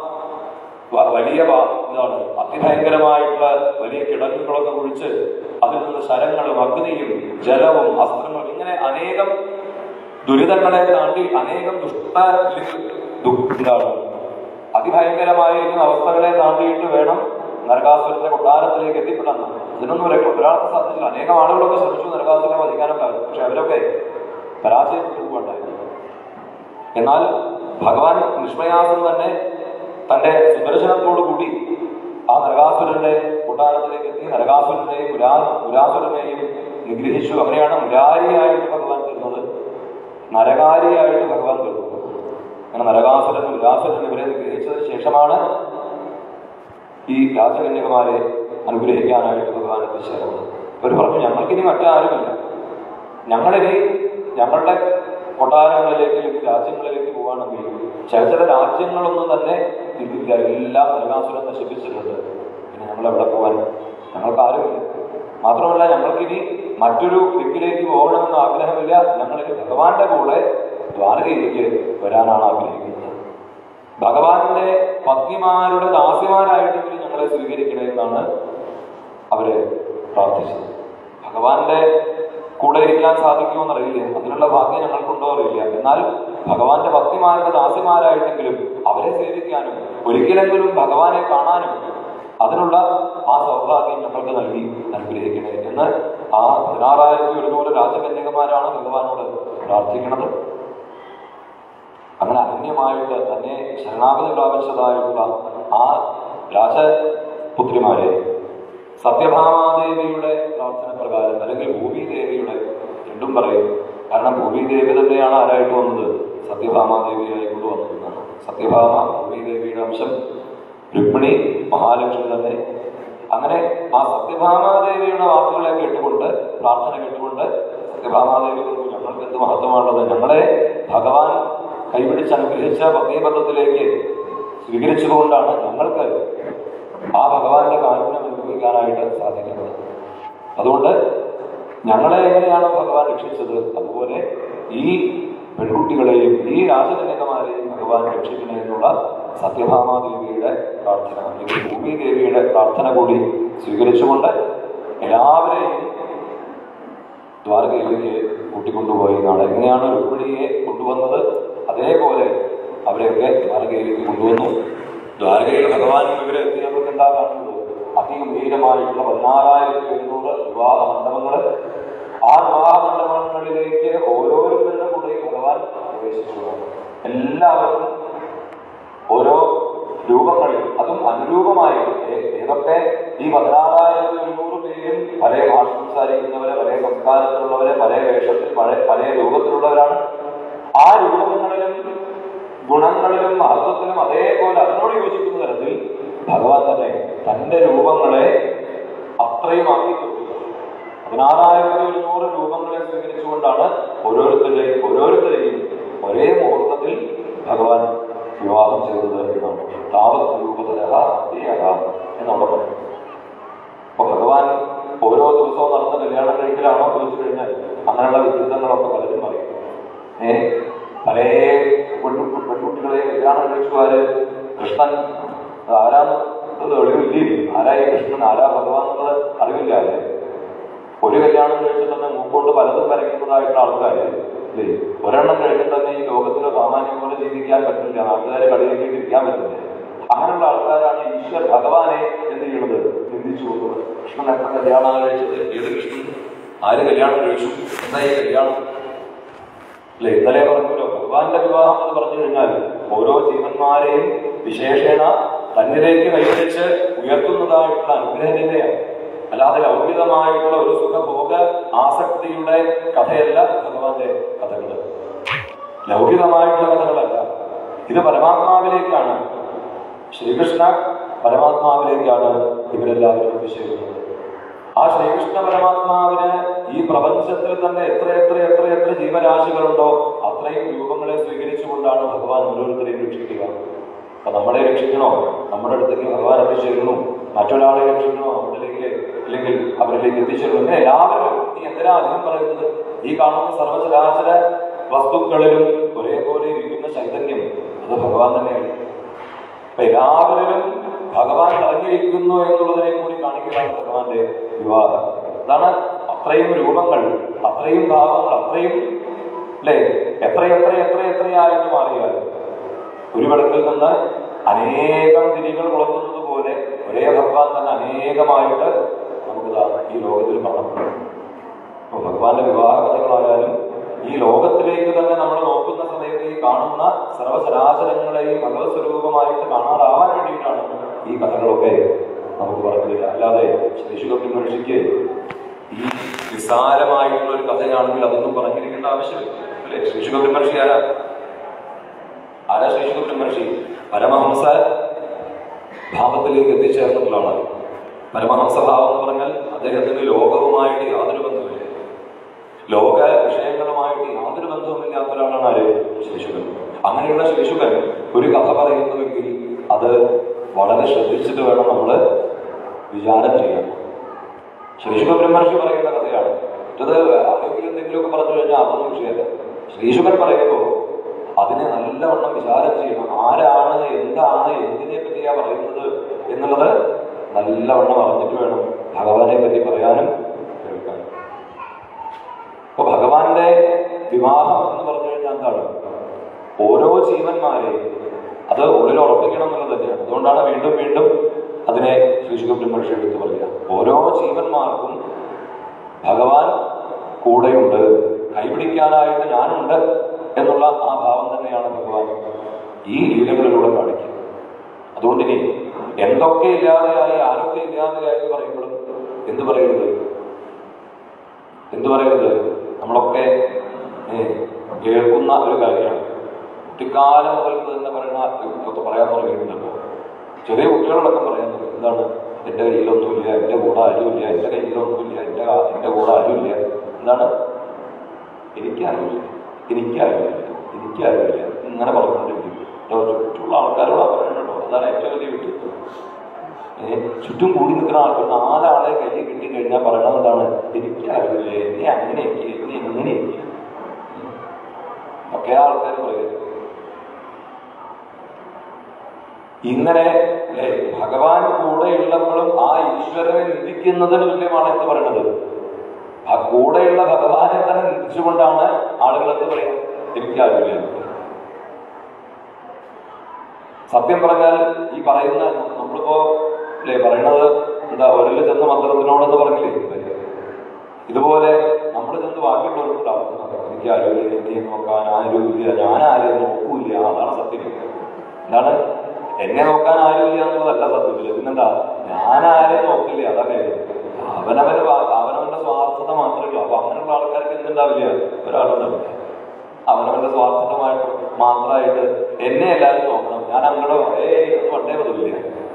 വ- വലിയ വ- ഇതാണ് അതിഭയങ്കരമായിട്ടുള്ള വലിയ കിടങ്ങുകളൊക്കെ കുഴിച്ച് അതിൽ നിന്ന് ശരങ്ങളും അഗ്നിയും ജലവും അസ്ത്രങ്ങളും ഇങ്ങനെ അനേകം ദുരിതങ്ങളെ താണ്ടി അനേകം ദുഷ്ട ദു- ഇതാണ് അതിഭയങ്കരമായിരിക്കുന്ന അവസ്ഥകളെ താണ്ടിയിട്ട് വേണം നരകാസുരന്റെ കൊട്ടാരത്തിലേക്ക് എത്തിപ്പെടാൻ അതിനൊന്നും ഒരേ ഒരാൾക്ക് സാധിച്ചില്ല അനേകം ആളുകളൊക്കെ ശ്രമിച്ചു നരകാസുരനെ വധിക്കാനൊക്കെ പക്ഷെ അവരൊക്കെ പരാജയപ്പെട്ടു പോകണ്ടായിരുന്നു എന്നാൽ ഭഗവാൻ നിഷ്പ്രയാസം തന്നെ തന്റെ സുദർശനത്തോടു കൂടി ആ നരകാസുരന്റെ കൊട്ടാരത്തിലേക്ക് എത്തി നരകാസുരനെയും മുരാ മുരാസുരനെയും നിഗ്രഹിച്ചു അവനെയാണ് മുരാരിയായിട്ട് ഭഗവാൻ തീർന്നത് നരകാരിയായിട്ട് ഭഗവാൻ തീർന്നത് അങ്ങനെ നരകാസുരൻ മുരാസുരൻ ഇവരെ നിഗ്രഹിച്ചതിന് ശേഷമാണ് ഈ രാജകന്യകമാരെ അനുഗ്രഹിക്കാനായിട്ട് ഭഗവാൻ എത്തിച്ചേർന്നത് അവർ പറഞ്ഞു ഞങ്ങൾക്കിനി മറ്റാരുമില്ല ഞങ്ങളിനി ഞങ്ങളുടെ കൊട്ടാരങ്ങളിലേക്ക് അല്ലെങ്കിൽ രാജ്യങ്ങളിലേക്ക് പോവാണെങ്കിൽ ചില ചില രാജ്യങ്ങളൊന്നും തന്നെ ഇതില്ല എല്ലാം നരകാസുരം നശിപ്പിച്ചിട്ടുണ്ട് പിന്നെ ഞങ്ങൾ എവിടെ പോകാൻ ഞങ്ങൾക്ക് ആരുമില്ല മാത്രമല്ല ഞങ്ങൾക്കിനി മറ്റൊരു ദിക്കിലേക്ക് പോകണമെന്ന് ആഗ്രഹമില്ല ഞങ്ങളിനി ഭഗവാന്റെ കൂടെ ദ്വാരകയിലേക്ക് വരാനാണ് ആഗ്രഹിക്കുന്നത് ഭഗവാന്റെ പത്നിമാരുടെ ദാസിമാരായിട്ടെങ്കിലും ഞങ്ങളെ സ്വീകരിക്കണേ എന്നാണ് അവര് പ്രാർത്ഥിച്ചത് ഭഗവാന്റെ കൂടെ ഇരിക്കാൻ സാധിക്കുമെന്നറിയില്ല അതിനുള്ള ഭാഗ്യം ഞങ്ങൾക്കുണ്ടോ അറിയില്ല എന്നാൽ ഭഗവാന്റെ ഭക്തിമാരുടെ ദാസിമാരായിട്ടെങ്കിലും അവരെ സേവിക്കാനും ഒരിക്കലെങ്കിലും ഭഗവാനെ കാണാനും അതിനുള്ള ആ സൗഭാഗ്യം ഞങ്ങൾക്ക് നൽകി അനുഗ്രഹിക്കണേ എന്ന് ആ പതിനാറായിരത്തി ഒരുന്നൂറ് രാജകന്യകമാരാണ് ഭഗവാനോട് പ്രാർത്ഥിക്കുന്നത് അങ്ങനെ അനന്യമായിട്ട് തന്നെ ശരണാഗതി പ്രാപിച്ചതായിട്ടുള്ള ആ രാജപുത്രിമാരെ സത്യഭാമാദേവിയുടെ പ്രാർത്ഥന പ്രകാരം അല്ലെങ്കിൽ ഭൂമിദേവിയുടെ രണ്ടും പറയും കാരണം ഭൂമിദേവി തന്നെയാണ് ആരായിട്ട് വന്നത് സത്യഭാമാദേവിയായി കൊണ്ടുവന്നതെന്നാണ് സത്യഭാമ ഭൂമിദേവിയുടെ അംശം രുക്മിണി മഹാലക്ഷ്മി തന്നെ അങ്ങനെ ആ സത്യഭാമാദേവിയുടെ വാക്കുകളെ കേട്ടുകൊണ്ട് പ്രാർത്ഥന കേട്ടുകൊണ്ട് സത്യഭാമാദേവി പറഞ്ഞു ഞങ്ങൾക്ക് എന്ത് മഹത്വമാണുള്ളത് ഞങ്ങളെ ഭഗവാൻ കൈപിടിച്ച് അനുഗ്രഹിച്ച പത്നീബന്ധത്തിലേക്ക് സ്വീകരിച്ചുകൊണ്ടാണ് ഞങ്ങൾക്ക് ആ ഭഗവാന്റെ കാരുണ്യം അനുഭവിക്കാനായിട്ട് സാധിക്കുന്നത് അതുകൊണ്ട് ഞങ്ങളെ എങ്ങനെയാണോ ഭഗവാൻ രക്ഷിച്ചത് അതുപോലെ ഈ പെൺകുട്ടികളെയും ഈ രാജകന്യകമാരെയും ഭഗവാൻ രക്ഷിക്കണേ എന്നുള്ള സത്യഭാമാദേവിയുടെ പ്രാർത്ഥന അല്ലെങ്കിൽ ഭൂമി ദേവിയുടെ പ്രാർത്ഥന കൂടി സ്വീകരിച്ചുകൊണ്ട് എല്ലാവരെയും ദ്വാരകയിലേക്ക് കൂട്ടിക്കൊണ്ടുപോയി എന്നാണ് എങ്ങനെയാണ് രുക്മിണിയെ കൊണ്ടുവന്നത് അതേപോലെ അവരെയൊക്കെ ദ്വാരകയിലേക്ക് കൊണ്ടുവന്നു ദ്വാരകയിൽ ഭഗവാൻ ഇവരെ എത്തിയപ്പോൾ എന്താ കാണുന്നത് അതിഗംഭീരമായിട്ടുള്ള പതിനാലായിരത്തി എഴുന്നൂറ് വിവാഹ മണ്ഡപങ്ങള് ആ വിവാഹ മണ്ഡപങ്ങളിലേക്ക് ഓരോരുത്തരുടെ കൂടെ ഭഗവാൻ പ്രവേശിച്ചു എല്ലാവർക്കും ഓരോ രൂപങ്ങളിൽ അതും അനുരൂപമായി ഏ- ഏതൊക്കെ ഈ പതിനാറായിരത്തി ഓരോരുത്തരെയും പല ഭാഷ സംസാരിക്കുന്നവരെ പല സംസ്കാരത്തിലുള്ളവരെ പല വേഷത്തിൽ പല പല രൂപത്തിലുള്ളവരാണ് ആ രൂപങ്ങളിലും ഗുണങ്ങളിലും മഹത്വത്തിലും അതേപോലെ അതിനോട് യോജിക്കുന്ന തരത്തിൽ ഭഗവാൻ തന്നെ തന്റെ രൂപങ്ങളെ അത്രയും ആക്കി തീർക്കുക പതിനാറായിരത്തി ഒരുന്നൂറ് രൂപങ്ങളെ സ്വീകരിച്ചുകൊണ്ടാണ് ഓരോരുത്തരെയും ഓരോരുത്തരെയും ഒരേ മുഹൂർത്തത്തിൽ ഭഗവാൻ വിവാഹം ചെയ്തത് എന്നാണ് താവത് രൂപതരഹ എന്നവിടെ പറയും അപ്പൊ ഭഗവാൻ ഓരോ ദിവസവും നടന്ന കല്യാണം കഴിക്കലാണോ എന്ന് വെച്ച് കഴിഞ്ഞാൽ അങ്ങനെയുള്ള വിദ്യുതങ്ങളൊക്കെ പലരും പറയും ഏ പല പെണ്ണു പെൺകുട്ടികളെ കല്യാണം കഴിച്ചുകാര് കൃഷ്ണൻ അത് ആരാന്ന് അത് അറിവില്ലേ ആരായി കൃഷ്ണൻ ആരാ ഭഗവാൻ എന്നുള്ളത് അറിവില്ലാതെ ഒരു കല്യാണം കഴിച്ചിട്ട് തന്നെ മൂക്കൊണ്ട് പലതും വരയ്ക്കുന്നതായിട്ടുള്ള ആൾക്കാര് അല്ലേ ഒരെണ്ണം കഴിഞ്ഞിട്ട് തന്നെ ഈ ലോകത്തിലെ സാമാന്യം പോലെ ജീവിക്കാൻ പറ്റില്ല നാട്ടുകാരെ കളിയാക്കി ഇരിക്കാൻ പറ്റില്ല അങ്ങനെയുള്ള ആൾക്കാരാണ് ഈശ്വർ ഭഗവാനെ എന്ത് ചെയ്യണത് നിന്ദിച്ചു പോകുന്നത് കൃഷ്ണൻ എത്ര കല്യാണം കഴിച്ചത് ഏത് കൃഷ്ണൻ ആര് കല്യാണം കഴിച്ചു എന്താ ഈ കല്യാണം അല്ലെ ഇന്നലെ പറഞ്ഞല്ലോ ഭഗവാന്റെ വിവാഹം എന്ന് പറഞ്ഞു കഴിഞ്ഞാൽ ഓരോ ജീവന്മാരെയും വിശേഷേണ തന്നിലേക്ക് കൈവരിച്ച് ഉയർത്തുന്നതായിട്ടുള്ള അനുഗ്രഹീതയാണ് അല്ലാതെ ലൗകികമായിട്ടുള്ള ഒരു സുഖഭോഗ ആസക്തിയുടെ കഥയല്ല ഭഗവാന്റെ കഥകൾ ലൗകികമായിട്ടുള്ള കഥകളല്ല ഇത് പരമാത്മാവിലേക്കാണ് ശ്രീകൃഷ്ണ പരമാത്മാവിലേക്കാണ് ഇവരെല്ലാവരും വിശേഷിക്കുന്നത് ആ ശ്രീകൃഷ്ണ പരമാത്മാവിന് ഈ പ്രപഞ്ചത്തിൽ തന്നെ എത്ര എത്ര എത്ര എത്ര ജീവരാശികളുണ്ടോ അത്രയും രൂപങ്ങളെ സ്വീകരിച്ചുകൊണ്ടാണ് ഭഗവാൻ ഓരോരുത്തരെയും രക്ഷിക്കുക അപ്പൊ നമ്മളെ രക്ഷിക്കണോ നമ്മുടെ അടുത്തേക്ക് ഭഗവാൻ എത്തിച്ചേരുന്നു മറ്റൊരാളെ രക്ഷിക്കണോ നമ്മളിലേക്ക് അല്ലെങ്കിൽ അവരിലേക്ക് എത്തിച്ചേരുന്നു ഇങ്ങനെ എല്ലാവരും ഈ എന്തിനാ അധികം പറയുന്നത് ഈ കാണുന്ന സർവചരാചര വസ്തുക്കളിലും ഒരേപോലെ ഇരിക്കുന്ന ചൈതന്യം അത് ഭഗവാൻ തന്നെയാണ് അപ്പൊ എല്ലാവരിലും ഭഗവാൻ ഇറങ്ങിയിരിക്കുന്നു എന്നുള്ളതിനെ കൂടി കാണിക്കലാണ് ഭഗവാന്റെ വിവാഹം അതാണ് അത്രയും രൂപങ്ങൾ അത്രയും ഭാവങ്ങൾ അത്രയും അല്ലേ എത്ര എത്ര എത്ര എത്രയായിട്ട് മാറിയാൽ ഒരു വെളുക്കിൽ നിന്ന് അനേകം തിരികൾ മുളക്കുന്നത് പോലെ ഒരേ ഭഗവാൻ തന്നെ അനേകമായിട്ട് നമുക്കിതാ ഈ ലോകത്തിൽ കാണപ്പെടും അപ്പൊ ഭഗവാന്റെ വിവാഹ കഥകളായാലും ഈ ലോകത്തിലേക്ക് തന്നെ നമ്മൾ നോക്കുന്ന സമയത്ത് ഈ കാണുന്ന സർവ്വചരാചരങ്ങളെയും ഭഗവത് സ്വരൂപമായിട്ട് കാണാറാവാൻ വേണ്ടിയിട്ടാണ് ഈ കഥകളൊക്കെ നമുക്ക് പറഞ്ഞു തരിക അല്ലാതെ ശേഷുക മനുഷ്യക്ക് ഈ നിസ്സാരമായിട്ടുള്ള ഒരു കഥയാണെങ്കിൽ അതൊന്നും പറഞ്ഞിരിക്കേണ്ട ആവശ്യമില്ല അല്ലെ ശേഷുക ബ്രഹ്മർഷി ആരാ ആരാ ശേഷുക ബ്രഹ്മർഷി പരമഹംസ ഭാവത്തിലേക്ക് എത്തിച്ചേർന്നിട്ടുള്ള ആളാണ് പരമഹംസഭാവം എന്ന് പറഞ്ഞാൽ അദ്ദേഹത്തിന് ലോകവുമായിട്ട് യാതൊരു ബന്ധമില്ല ലോക വിഷയങ്ങളുമായിട്ട് യാതൊരു ബന്ധവുമില്ലാത്ത ഒരാളാണ് ആര് ശിശുകൻ അങ്ങനെയുള്ള ശിശുകൻ ഒരു കഥ പറയുന്നുവെങ്കിൽ അത് വളരെ ശ്രദ്ധിച്ചിട്ട് വേണം നമ്മൾ വിചാരം ചെയ്യാൻ ശ്രീശുഖ ബ്രഹ്മർഷി പറയുന്ന കഥയാണ് ഇത് ആരെങ്കിലും എന്തെങ്കിലുമൊക്കെ പറഞ്ഞു കഴിഞ്ഞാൽ അതൊന്നും വിഷയമല്ല ശ്രീശുഖൻ പറയുമ്പോൾ അതിനെ നല്ലവണ്ണം വിചാരം ചെയ്യണം ആരാണ് എന്താണ് എന്തിനെ പറ്റിയാ പറയുന്നത് എന്നുള്ളത് നല്ലവണ്ണം അറിഞ്ഞിട്ട് വേണം ഭഗവാനെ പറ്റി പറയാനും കേൾക്കാനും അപ്പൊ ഭഗവാന്റെ വിവാഹം എന്ന് പറഞ്ഞു കഴിഞ്ഞാൽ എന്താണ് ഓരോ ജീവന്മാരെയും അത് ഉള്ളിൽ ഉറപ്പിക്കണം എന്നുള്ളത് തന്നെയാണ് അതുകൊണ്ടാണ് വീണ്ടും വീണ്ടും അതിനെ ശ്രീശുഖ ബ്രഹ്മർഷി എടുത്ത് പറയുക ഓരോ ജീവന്മാർക്കും ഭഗവാൻ കൂടെയുണ്ട് കൈപിടിക്കാനായിട്ട് ഞാനുണ്ട് എന്നുള്ള ആ ഭാവം തന്നെയാണ് ഭഗവാൻ ഈ ലീലകളിലൂടെ കാണിക്കുക അതുകൊണ്ട് ഇനി എന്തൊക്കെ ഇല്ലാതെയായി ആരൊക്കെ ഇല്ലാതെയായി എന്ന് പറയുമ്പോഴും എന്ത് പറയരുത് എന്ത് പറയരുത് നമ്മളൊക്കെ ഏ, കേൾക്കുന്ന ഒരു കാര്യമാണ് കുട്ടിക്കാലം മുതൽക്ക് തന്നെ പറയുന്ന ഇതൊക്കെ പറയാൻ തുടങ്ങിയിട്ടുണ്ടല്ലോ ചെറിയ കുട്ടികളടക്കം പറയാൻ തുടങ്ങി എന്താണ് എന്റെ കയ്യിലൊന്നുമില്ല എന്റെ കൂടെ ആരുമില്ല എന്റെ കയ്യിലൊന്നുമില്ല എന്റെ കാ- എന്റെ കൂടെ ആരുമില്ല എന്താണ് എനിക്കാരുമില്ല എനിക്കാരുമില്ല എനിക്കാരുമില്ല ഇങ്ങനെ പറഞ്ഞുകൊണ്ടിരിക്കും കേട്ടോ, ചുറ്റുമുള്ള ആൾക്കാരോട് പറയുന്നുണ്ടോ അതാണ് ഏറ്റവും വലിയ വിട്ട് ഏ, ചുറ്റും കൂടി നിൽക്കുന്ന ആൾക്കാർ നാലാളെ കയ്യിൽ കിട്ടി കഴിഞ്ഞാൽ പറയണത് എന്താണ് എനിക്കാരുമില്ല എന്നെ അങ്ങനെയൊക്കെ എന്നെ എങ്ങനെയൊക്കെ ഒക്കെ ആൾക്കാർ പറയുന്നത് ഇങ്ങനെ ല്ലേ, ഭഗവാൻ കൂടെയുള്ളപ്പോഴും ആ ഈശ്വരനെ നിന്ദിക്കുന്നതിന് തുല്യമാണ് എന്ന് പറയുന്നത് ആ കൂടെയുള്ള ഭഗവാനെ തന്നെ നിന്ദിച്ചുകൊണ്ടാണ് ആളുകൾ എന്ത് പറയും എനിക്കാരുമില്ല സത്യം പറഞ്ഞാൽ ഈ പറയുന്ന നമ്മളിപ്പോ അല്ലേ പറയണത് എന്താ ഒരല് ചെന്ന് മന്ത്രത്തിനോടെന്ന് പറഞ്ഞില്ലേ ഇതുപോലെ നമ്മൾ ചെന്ന് ബാക്കിയുള്ളവർക്ക് പ്രാർത്ഥന എനിക്ക് ആരോഗ്യം എന്നെ നോക്കാൻ ആരുമില്ല ഞാൻ ആരെയും നോക്കൂല അതാണ് സത്യം എന്താണ് എന്നെ നോക്കാൻ ആരുമില്ല എന്നുള്ളതല്ല സത്യത്തില് പിന്നെന്താ ഞാൻ ആരെയും നോക്കില്ല അതാ കാര്യം അവനവന് വാ- അവനവന്റെ സ്വാർത്ഥത മാത്രമേ ഉള്ളൂ അപ്പൊ അങ്ങനെയുള്ള ആൾക്കാർക്ക് എന്തുണ്ടാവില്ല ഒരാളുണ്ടാവില്ല അവനവന്റെ സ്വാർത്ഥമായിട്ട് മാത്രമായിട്ട് എന്നെ എല്ലാവരും നോക്കണം ഞാൻ അങ്ങോട്ട് ഏ അത് പണ്ടേ പതിവില്ല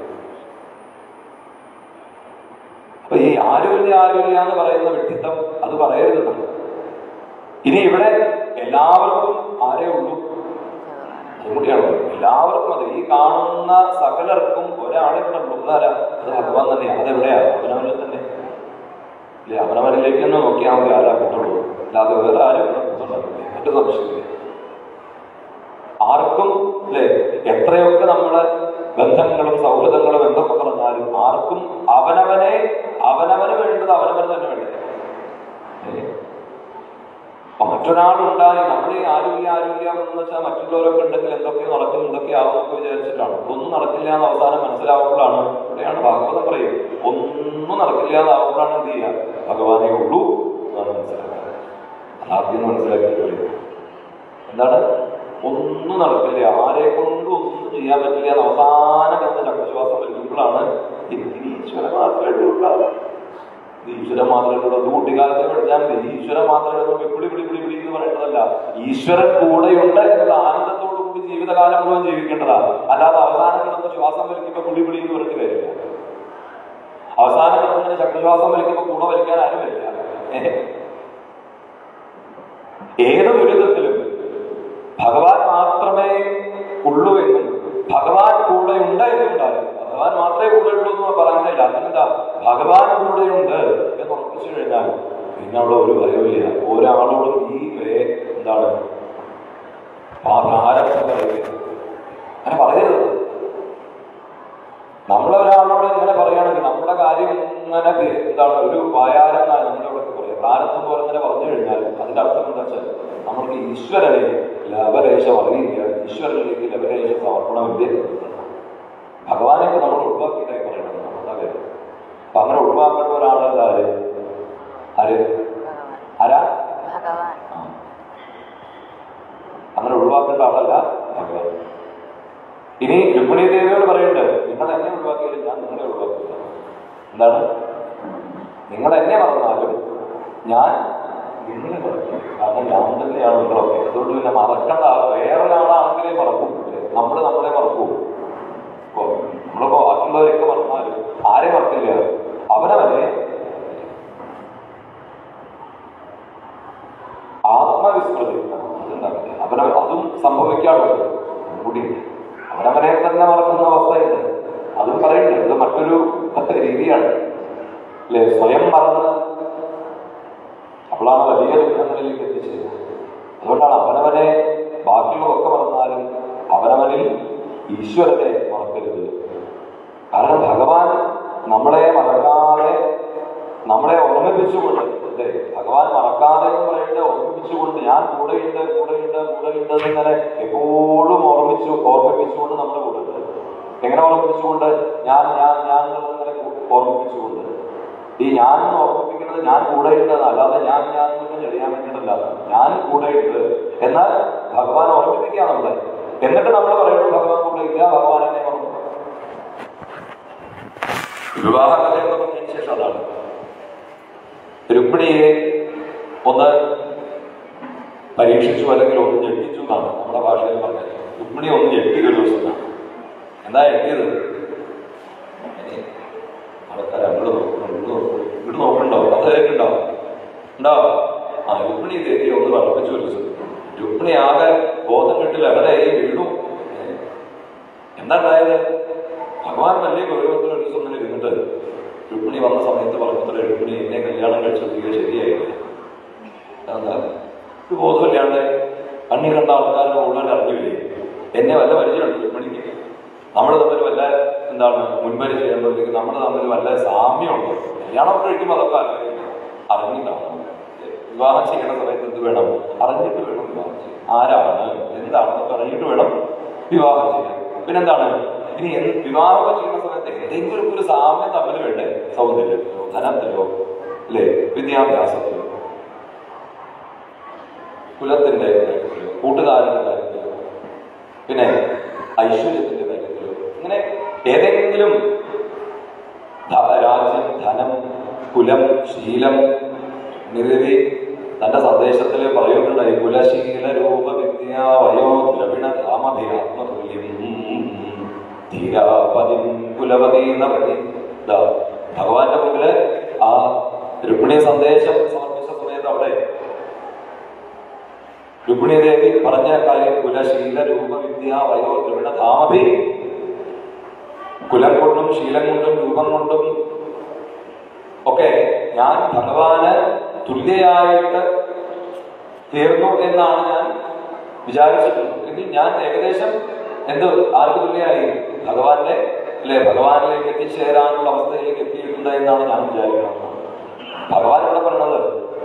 അപ്പൊ ഈ ആരുമില്ല ആരുമില്ല എന്ന് പറയുന്ന വ്യക്തിത്വം അത് പറയരുത് നമ്മൾ. ഇനി ഇവിടെ എല്ലാവർക്കും ആരേ ഉള്ളൂ അതുകൂടിയാണ് എല്ലാവർക്കും അത് ഈ കാണുന്ന സകലർക്കും ഒരാളെ ഇവിടെ ഉള്ളൂ അതാരാ അത് ഭഗവാൻ തന്നെയാണ് അതെവിടെയാ അവനവനിൽ തന്നെ ഇല്ലേ അവനവനിലേക്ക് തന്നെ നോക്കിയാൽ മതി ആരാ കിട്ടുള്ളൂ അല്ലാതെ വേറെ ആരും ഇവിടെ കിട്ടുന്നുണ്ടാവില്ല മറ്റു സംശയമില്ല ആർക്കും അല്ലേ എത്രയൊക്കെ നമ്മുടെ ബന്ധങ്ങളും സൗഹൃദങ്ങളും എന്തൊക്കെ പറഞ്ഞാലും ആർക്കും അവനവനെ അവനവന് വേണ്ടത് അവനവന് തന്നെ വേണ്ടേ ഏ? അപ്പൊ മറ്റൊരാളുണ്ടായി നമ്മൾ ഈ ആരോഗ്യ ആരോഗ്യം എന്ന് വെച്ചാൽ മറ്റുള്ളവരൊക്കെ ഉണ്ടെങ്കിൽ എന്തൊക്കെ നടക്കും എന്തൊക്കെ ആവും എന്നൊക്കെ വിചാരിച്ചിട്ടാണ് ഒന്നും നടക്കില്ല എന്ന് അവസാനം മനസ്സിലാവുമ്പോഴാണ് ഇവിടെയാണ് ഭാഗവതം പറയും ഒന്നും നടക്കില്ല എന്നാവുമ്പോഴാണ് എന്ത് ചെയ്യുക ഭഗവാനേ ഉള്ളൂ എന്നാണ് മനസ്സിലാക്കുന്നത് അതാദ്യം മനസ്സിലാക്കിയിട്ട് പറയും എന്താണ് ഒന്നും നടക്കില്ല ആരെ കൊണ്ടും ഒന്നും ചെയ്യാൻ പറ്റില്ല എന്ന് അവസാനം കണ്ട ചക്രശ്വാസം വലിക്കുമ്പോഴാണ് ഇത് ഈശ്വര മാത്രമേ ഉള്ളൂ ഈശ്വരൻ മാത്രമേ ഉള്ളൂ അത് കുട്ടിക്കാലത്തെ പഠിച്ചാൽ മതി ഈശ്വരൻ മാത്രമേ ഉള്ളൂ പിടി പിടി പിടി പിടി എന്ന് പറയുന്നതല്ല ഈശ്വരൻ കൂടെയുണ്ട് എന്നുള്ള ആനന്ദത്തോടു കൂടി ജീവിതകാലം മുഴുവൻ ജീവിക്കേണ്ടതാ അല്ലാതെ അവസാനം കിടന്ന് ശ്വാസം വലിക്കുമ്പോൾ പുളി പിടി എന്ന് പറഞ്ഞിട്ട് കാര്യമില്ല അവസാനം കിടന്നിങ്ങനെ ചക്രശ്വാസം വലിക്കുമ്പോൾ കൂടെ വലിക്കാൻ ആരും വരില്ല ഏഹ്. ഏത് ദുരിതത്തിലും ഭഗവാൻ മാത്രമേ ഉള്ളൂ എന്നും ഭഗവാൻ കൂടെ ഉണ്ട് എന്നുണ്ടാകും ഭഗവാൻ മാത്രമേ കൂടെ ഉള്ളൂ എന്ന് പറയാനില്ല അതിനെന്താ ഭഗവാൻ കൂടെയുണ്ട് എന്ന് ഉറപ്പിച്ചു കഴിഞ്ഞാൽ പിന്നെ അവിടെ ഒരു ഭയമില്ല ഒരാളോടും ഈ വേ എന്താണ് ഭാരം പറയുക അങ്ങനെ പറയരുത് നമ്മളൊരാളോട് ഇങ്ങനെ പറയുകയാണെങ്കിൽ നമ്മുടെ കാര്യം ഇങ്ങനെ പേ- എന്താണ് ഒരു വായാരം എന്നാണ് നമ്മളോടൊക്കെ പറയുക പ്രാരബ്ധം പോലെ ഇങ്ങനെ പറഞ്ഞു കഴിഞ്ഞാൽ അതിന്റെ അർത്ഥം എന്താ വെച്ചാൽ നമ്മൾക്ക് ഈശ്വരനെ ലവലേശം അറിയില്ല ഈശ്വരനിലേക്ക് ലവലേശ സമർപ്പണമില്ല ഭഗവാനെയൊക്കെ നമ്മൾ ഒഴിവാക്കിയിട്ടായി പറയണം അതാ കാര്യം അപ്പൊ അങ്ങനെ ഒഴിവാക്കേണ്ട ഒരാളല്ല ആര് ആര് ഭഗവാൻ ആരാ ഭഗവാൻ ആ. അങ്ങനെ ഒഴിവാക്കേണ്ട ആളല്ല ഭഗവാൻ ഇനി രുക്മിണി ദേവിയോട് പറയുന്നുണ്ട് നിങ്ങൾ എന്നെ ഒഴിവാക്കിയാലും ഞാൻ നിങ്ങളെ ഒഴിവാക്കില്ല എന്താണ് നിങ്ങൾ എന്നെ മറന്നാലും ഞാൻ നിങ്ങളെ മറക്കും കാരണം ഞാൻ തന്നെയാണ് നിങ്ങളൊക്കെ അതുകൊണ്ട് പിന്നെ മറക്കേണ്ട ആൾ വേറൊരാളാണെങ്കിലേ മറക്കും നമ്മൾ നമ്മളെ മറക്കൂ ഇപ്പോ നമ്മളിപ്പോ ബാക്കിയുള്ളവരെയൊക്കെ മറന്നാലും ആരെ മറക്കില്ല അവനവനെ ആത്മവിസ്മൃതി അതുണ്ടാവില്ല അവന അതും സംഭവിക്കാറുണ്ട് കൂടി അവനവനെ തന്നെ മറക്കുന്ന അവസ്ഥയുണ്ട് അതും പറയണ്ടേ ഇത് മറ്റൊരു രീതിയാണ് അല്ലെ സ്വയം മറന്ന് അപ്പോഴാണ് വലിയ ദുഃഖങ്ങളിലേക്ക് എത്തിച്ചത് അതുകൊണ്ടാണ് അവനവനെ ബാക്കിയുള്ളതൊക്കെ മറന്നാലും അവനവനിൽ ഈശ്വരനെ മറക്കരുത് കാരണം ഭഗവാൻ നമ്മളെ മറക്കാതെ നമ്മളെ ഓർമ്മിപ്പിച്ചുകൊണ്ട് അല്ലേ ഭഗവാൻ മറക്കാതെ എന്ന് പറയുന്നത് ഓർമ്മിപ്പിച്ചുകൊണ്ട് ഞാൻ കൂടെയുണ്ട് കൂടെയുണ്ട് കൂടെയുണ്ട് എന്നിങ്ങനെ എപ്പോഴും ഓർമ്മിച്ചു ഓർമ്മിപ്പിച്ചുകൊണ്ട് നമ്മുടെ കൂടെ ഉണ്ട് എങ്ങനെ ഓർമ്മിപ്പിച്ചുകൊണ്ട് ഞാൻ ഞാൻ ഞാൻ എന്നുള്ളതിങ്ങനെ ഓർമ്മിപ്പിച്ചുകൊണ്ട് ഈ ഞാൻ എന്ന് ഓർമ്മിപ്പിക്കുന്നത് ഞാൻ കൂടെയുണ്ട് അല്ലാതെ ഞാൻ ഞാൻ എന്ന് ചെറിയാൻ വേണ്ടിയിട്ടല്ല ഞാൻ കൂടെയുണ്ട് എന്നാൽ ഭഗവാൻ ഓർമ്മിപ്പിക്കുക നമ്മളെ എന്നിട്ട് നമ്മൾ പറയുന്നത് ഭഗവാൻ കൂടെ ഇല്ല ഭഗവാൻ എന്നെ ഓർമ്മിപ്പിക്കും വിവാഹ കഥ എന്ന് പറഞ്ഞതിന് ശേഷം അതാണ് രുക്മിണിയെ ഒന്ന് പരീക്ഷിച്ചു അല്ലെങ്കിൽ ഒന്ന് ഞെട്ടിച്ചു എന്നാണ് നമ്മുടെ ഭാഷയിൽ പറഞ്ഞത് രുക്മിണിയെ ഒന്ന് ഞെട്ടി ഒരു ദിവസം എന്നാണ്. എന്താ ഞെട്ടിയത് ഇനി ആൾക്കാർ അങ്ങോട്ട് നോക്കണം ഇങ്ങോട്ട് നോക്കണം ഇങ്ങോട്ട് നോക്കണ്ടോ അത് കേൾക്കുണ്ടോ ഉണ്ടോ ആ രുക്മിണി ദേവിയെ ഒന്ന് വർദ്ധിപ്പിച്ചു ഒരു ദിവസം രുക്മിണി ആകെ ബോധം കിട്ടില്ല അവിടെ വീണു ഏ, എന്താ ഉണ്ടായത് ഭഗവാൻ വലിയ ഗൗരവത്തിൽ ഒരു ദിവസം ഇങ്ങനെ ഇരുന്നിട്ട് രുക്മിണി വന്ന സമയത്ത് പറഞ്ഞത്ര രുക്മിണി എന്നെ കല്യാണം കഴിച്ചത് ശരിയായില്ല എന്താ ഒരു ബോധമില്ലാണ്ട് കണ്ണി കണ്ട ആൾക്കാരുടെ മുഴുവൻ അറിഞ്ഞില്ലേ എന്നെ വല്ല പരിചയമുണ്ട് രുക്മിണിക്ക് നമ്മൾ തമ്മിൽ വല്ല എന്താണ് മുൻപരിചയമുണ്ടെങ്കിൽ നമ്മൾ തമ്മിൽ വല്ല സാമ്യമുണ്ട് കല്യാണം കഴിക്കുമ്പോൾ അതൊക്കെ അറിയില്ല അറിഞ്ഞിട്ടാണ് വിവാഹം ചെയ്യണ സമയത്ത് എന്ത് വേണം അറിഞ്ഞിട്ട് വേണം വിവാഹം ചെയ്യാൻ ആരാണ് എന്താണെന്നൊക്കെ അറിഞ്ഞിട്ട് വേണം വിവാഹം ചെയ്യാൻ പിന്നെന്താണ് ഇനി എന്ത് വിവാഹമൊക്കെ ചെയ്യുന്ന സമയത്ത് എന്തെങ്കിലും ഒരു സാമ്യം തമ്മിൽ വേണ്ടേ സൗന്ദര്യത്തിലോ ധനത്തിലോ അല്ലേ വിദ്യാഭ്യാസത്തിലോ കുലത്തിന്റെ കാര്യത്തിലോ കൂട്ടുകാരുടെ കാര്യത്തിലോ പിന്നെ ഐശ്വര്യത്തിന്റെ കാര്യത്തിലോ ഇങ്ങനെ ഏതെങ്കിലും ധ- രാജ്യം ധനം കുലം ശീലം നിരവധി തന്റെ സന്ദേശത്തിൽ പറയുന്നുണ്ടായി കുലശീല രൂപ വിദ്യ വയോ ദ്രവിണ ധാമഭിരാത്മതുല്യം ധീരാപതി കുലപതി എന്ന പ്രതി ഇതാ ഭഗവാന്റെ മുമ്പില് ആ രുക്മിണി സന്ദേശം സമർപ്പിച്ച സമയത്ത് അവിടെ രുക്മിണി ദേവി പറഞ്ഞ കാര്യം കുലശീല രൂപവിദ്യ വയോ ദ്രവിണ ധാമഭി കുലം കൊണ്ടും ശീലം കൊണ്ടും രൂപം കൊണ്ടും ഒക്കെ ഞാൻ ഭഗവാന് തുല്യയായിട്ട് തീർന്നു എന്നാണ് ഞാൻ വിചാരിച്ചിട്ടുള്ളത് എങ്കിൽ ഞാൻ ഏകദേശം എന്ത് ആർക്ക് തുല്യമായി ഭഗവാന്റെ അല്ലെ ഭഗവാനിലേക്ക് എത്തിച്ചേരാനുള്ള അവസ്ഥയിലേക്ക് എത്തിയിട്ടുണ്ട് എന്നാണ് ഞാൻ വിചാരിക്കുന്നത് ഭഗവാൻ ഇവിടെ പറഞ്ഞത്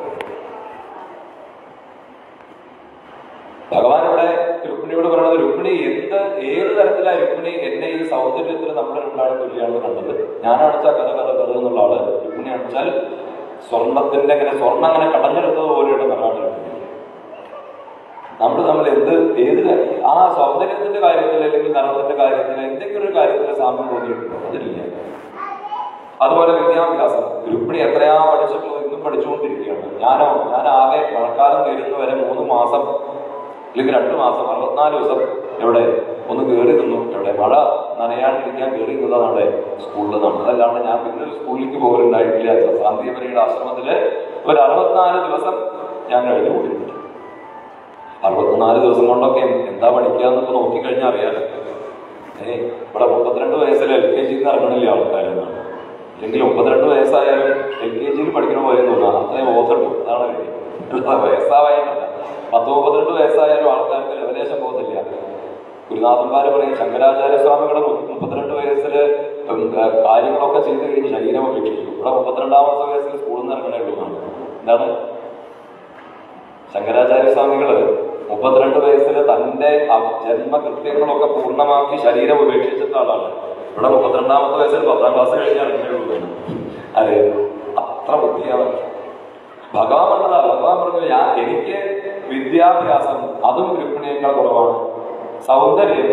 ഭഗവാൻ ഇവിടെ രുക്മിണിയോട് പറയുന്നത് രുക്മിണി എന്ത് ഏത് തരത്തിലാ രുക്മിണി എന്നെ ഈ സൗന്ദര്യത്തിൽ നമ്മൾ രണ്ടാളും തുല്യമാണ് കണ്ടത് ഞാനാണെച്ചാൽ കഥ കഥ കഥ എന്നുള്ള ആള് രുക്മിണി ആണെച്ചാൽ സ്വർണത്തിന്റെ ഇങ്ങനെ സ്വർണ്ണം അങ്ങനെ കടഞ്ഞെടുത്തത് പോലെയുള്ള നിറമാണ് രുക്മിണി നമ്മൾ തമ്മിൽ എന്ത് ഏത് കാര്യം ആ സൗന്ദര്യത്തിന്റെ കാര്യത്തിൽ അല്ലെങ്കിൽ നിറത്തിന്റെ കാര്യത്തിൽ എന്തെങ്കിലും ഒരു കാര്യത്തിൽ സാമ്യം തോന്നിയിട്ടുണ്ടോ അതില്ല അതുപോലെ വിദ്യാഭ്യാസം രുക്മിണി എത്രയാ പഠിച്ചിട്ടുള്ളത് ഇന്നും പഠിച്ചുകൊണ്ടിരിക്കുകയാണ് ഞാനോ ഞാൻ ആകെ മഴക്കാലം തീരുന്ന വരെ മൂന്ന് മാസം അല്ലെങ്കിൽ രണ്ട് മാസം അറുപത്തിനാല് ദിവസം എവിടെ ഒന്ന് കയറി നിന്നു എവിടെ മഴ നനയാണ്ടിരിക്കാൻ കയറി നിന്നതാണ് അവിടെ സ്കൂളിൽ നിന്നാണ് അതല്ലാണ്ട് ഞാൻ പിന്നെ ഒരു സ്കൂളിലേക്ക് പോകലുണ്ടായിട്ടില്ല ശാന്തിപരിയുടെ ആശ്രമത്തില് ഒരു അറുപത്തിനാല് ദിവസം ഞാൻ കഴിഞ്ഞു പോയിട്ടുണ്ട് അറുപത്തിനാല് ദിവസം കൊണ്ടൊക്കെ എന്താ പഠിക്കുക എന്നൊക്കെ നോക്കിക്കഴിഞ്ഞാൽ അറിയാലോ ഏ ഇവിടെ മുപ്പത്തിരണ്ട് വയസ്സിൽ എൽ കെ ജിന്ന് ഇറങ്ങണില്ല ആൾക്കാരെന്നാണ് അല്ലെങ്കിൽ മുപ്പത്തിരണ്ട് വയസ്സായാലും എൽ കെ ജിയിൽ പഠിക്കണ പോലെ തോന്നാം അത്രയും ബോധമുണ്ട് അതാണ് കാര്യം അല്ലാതെ വയസ്സാവായിട്ടല്ല പത്ത് മുപ്പത്തിരണ്ട് വയസ്സായാലും ആൾക്കാർക്ക് ഏകദേശം ബോധമില്ല ഗുരുനാഥന്മാര് പറയും ശങ്കരാചാര്യ സ്വാമികളെ മു- മുപ്പത്തിരണ്ട് വയസ്സില് ഉം, ആ, കാര്യങ്ങളൊക്കെ ചെയ്ത് കഴിഞ്ഞ് ശരീരം ഉപേക്ഷിച്ചു ഇവിടെ മുപ്പത്തിരണ്ടാമത്തെ വയസ്സിൽ സ്കൂളിൽ നിന്ന് ഇറങ്ങണേ ഉള്ളൂ എന്നാണ്. എന്താണ് ശങ്കരാചാര്യ സ്വാമികള് മുപ്പത്തിരണ്ട് വയസ്സിൽ തന്റെ ആ ജന്മകൃത്യങ്ങളൊക്കെ പൂർണ്ണമാക്കി ശരീരം ഉപേക്ഷിച്ചിട്ട ആളാണ് ഇവിടെ മുപ്പത്തിരണ്ടാമത്തെ വയസ്സിൽ പത്താം ക്ലാസ് കഴിഞ്ഞ് ഇറങ്ങിയുള്ളൂ അതെ അത്ര ബുദ്ധിയാണ് ഭഗവാൻ പറഞ്ഞതാ ഭഗവാൻ പറഞ്ഞു ഞാൻ എനിക്ക് വിദ്യാഭ്യാസം അതും രുക്മിണിയേക്കാൾ കുറവാണ് സൗന്ദര്യം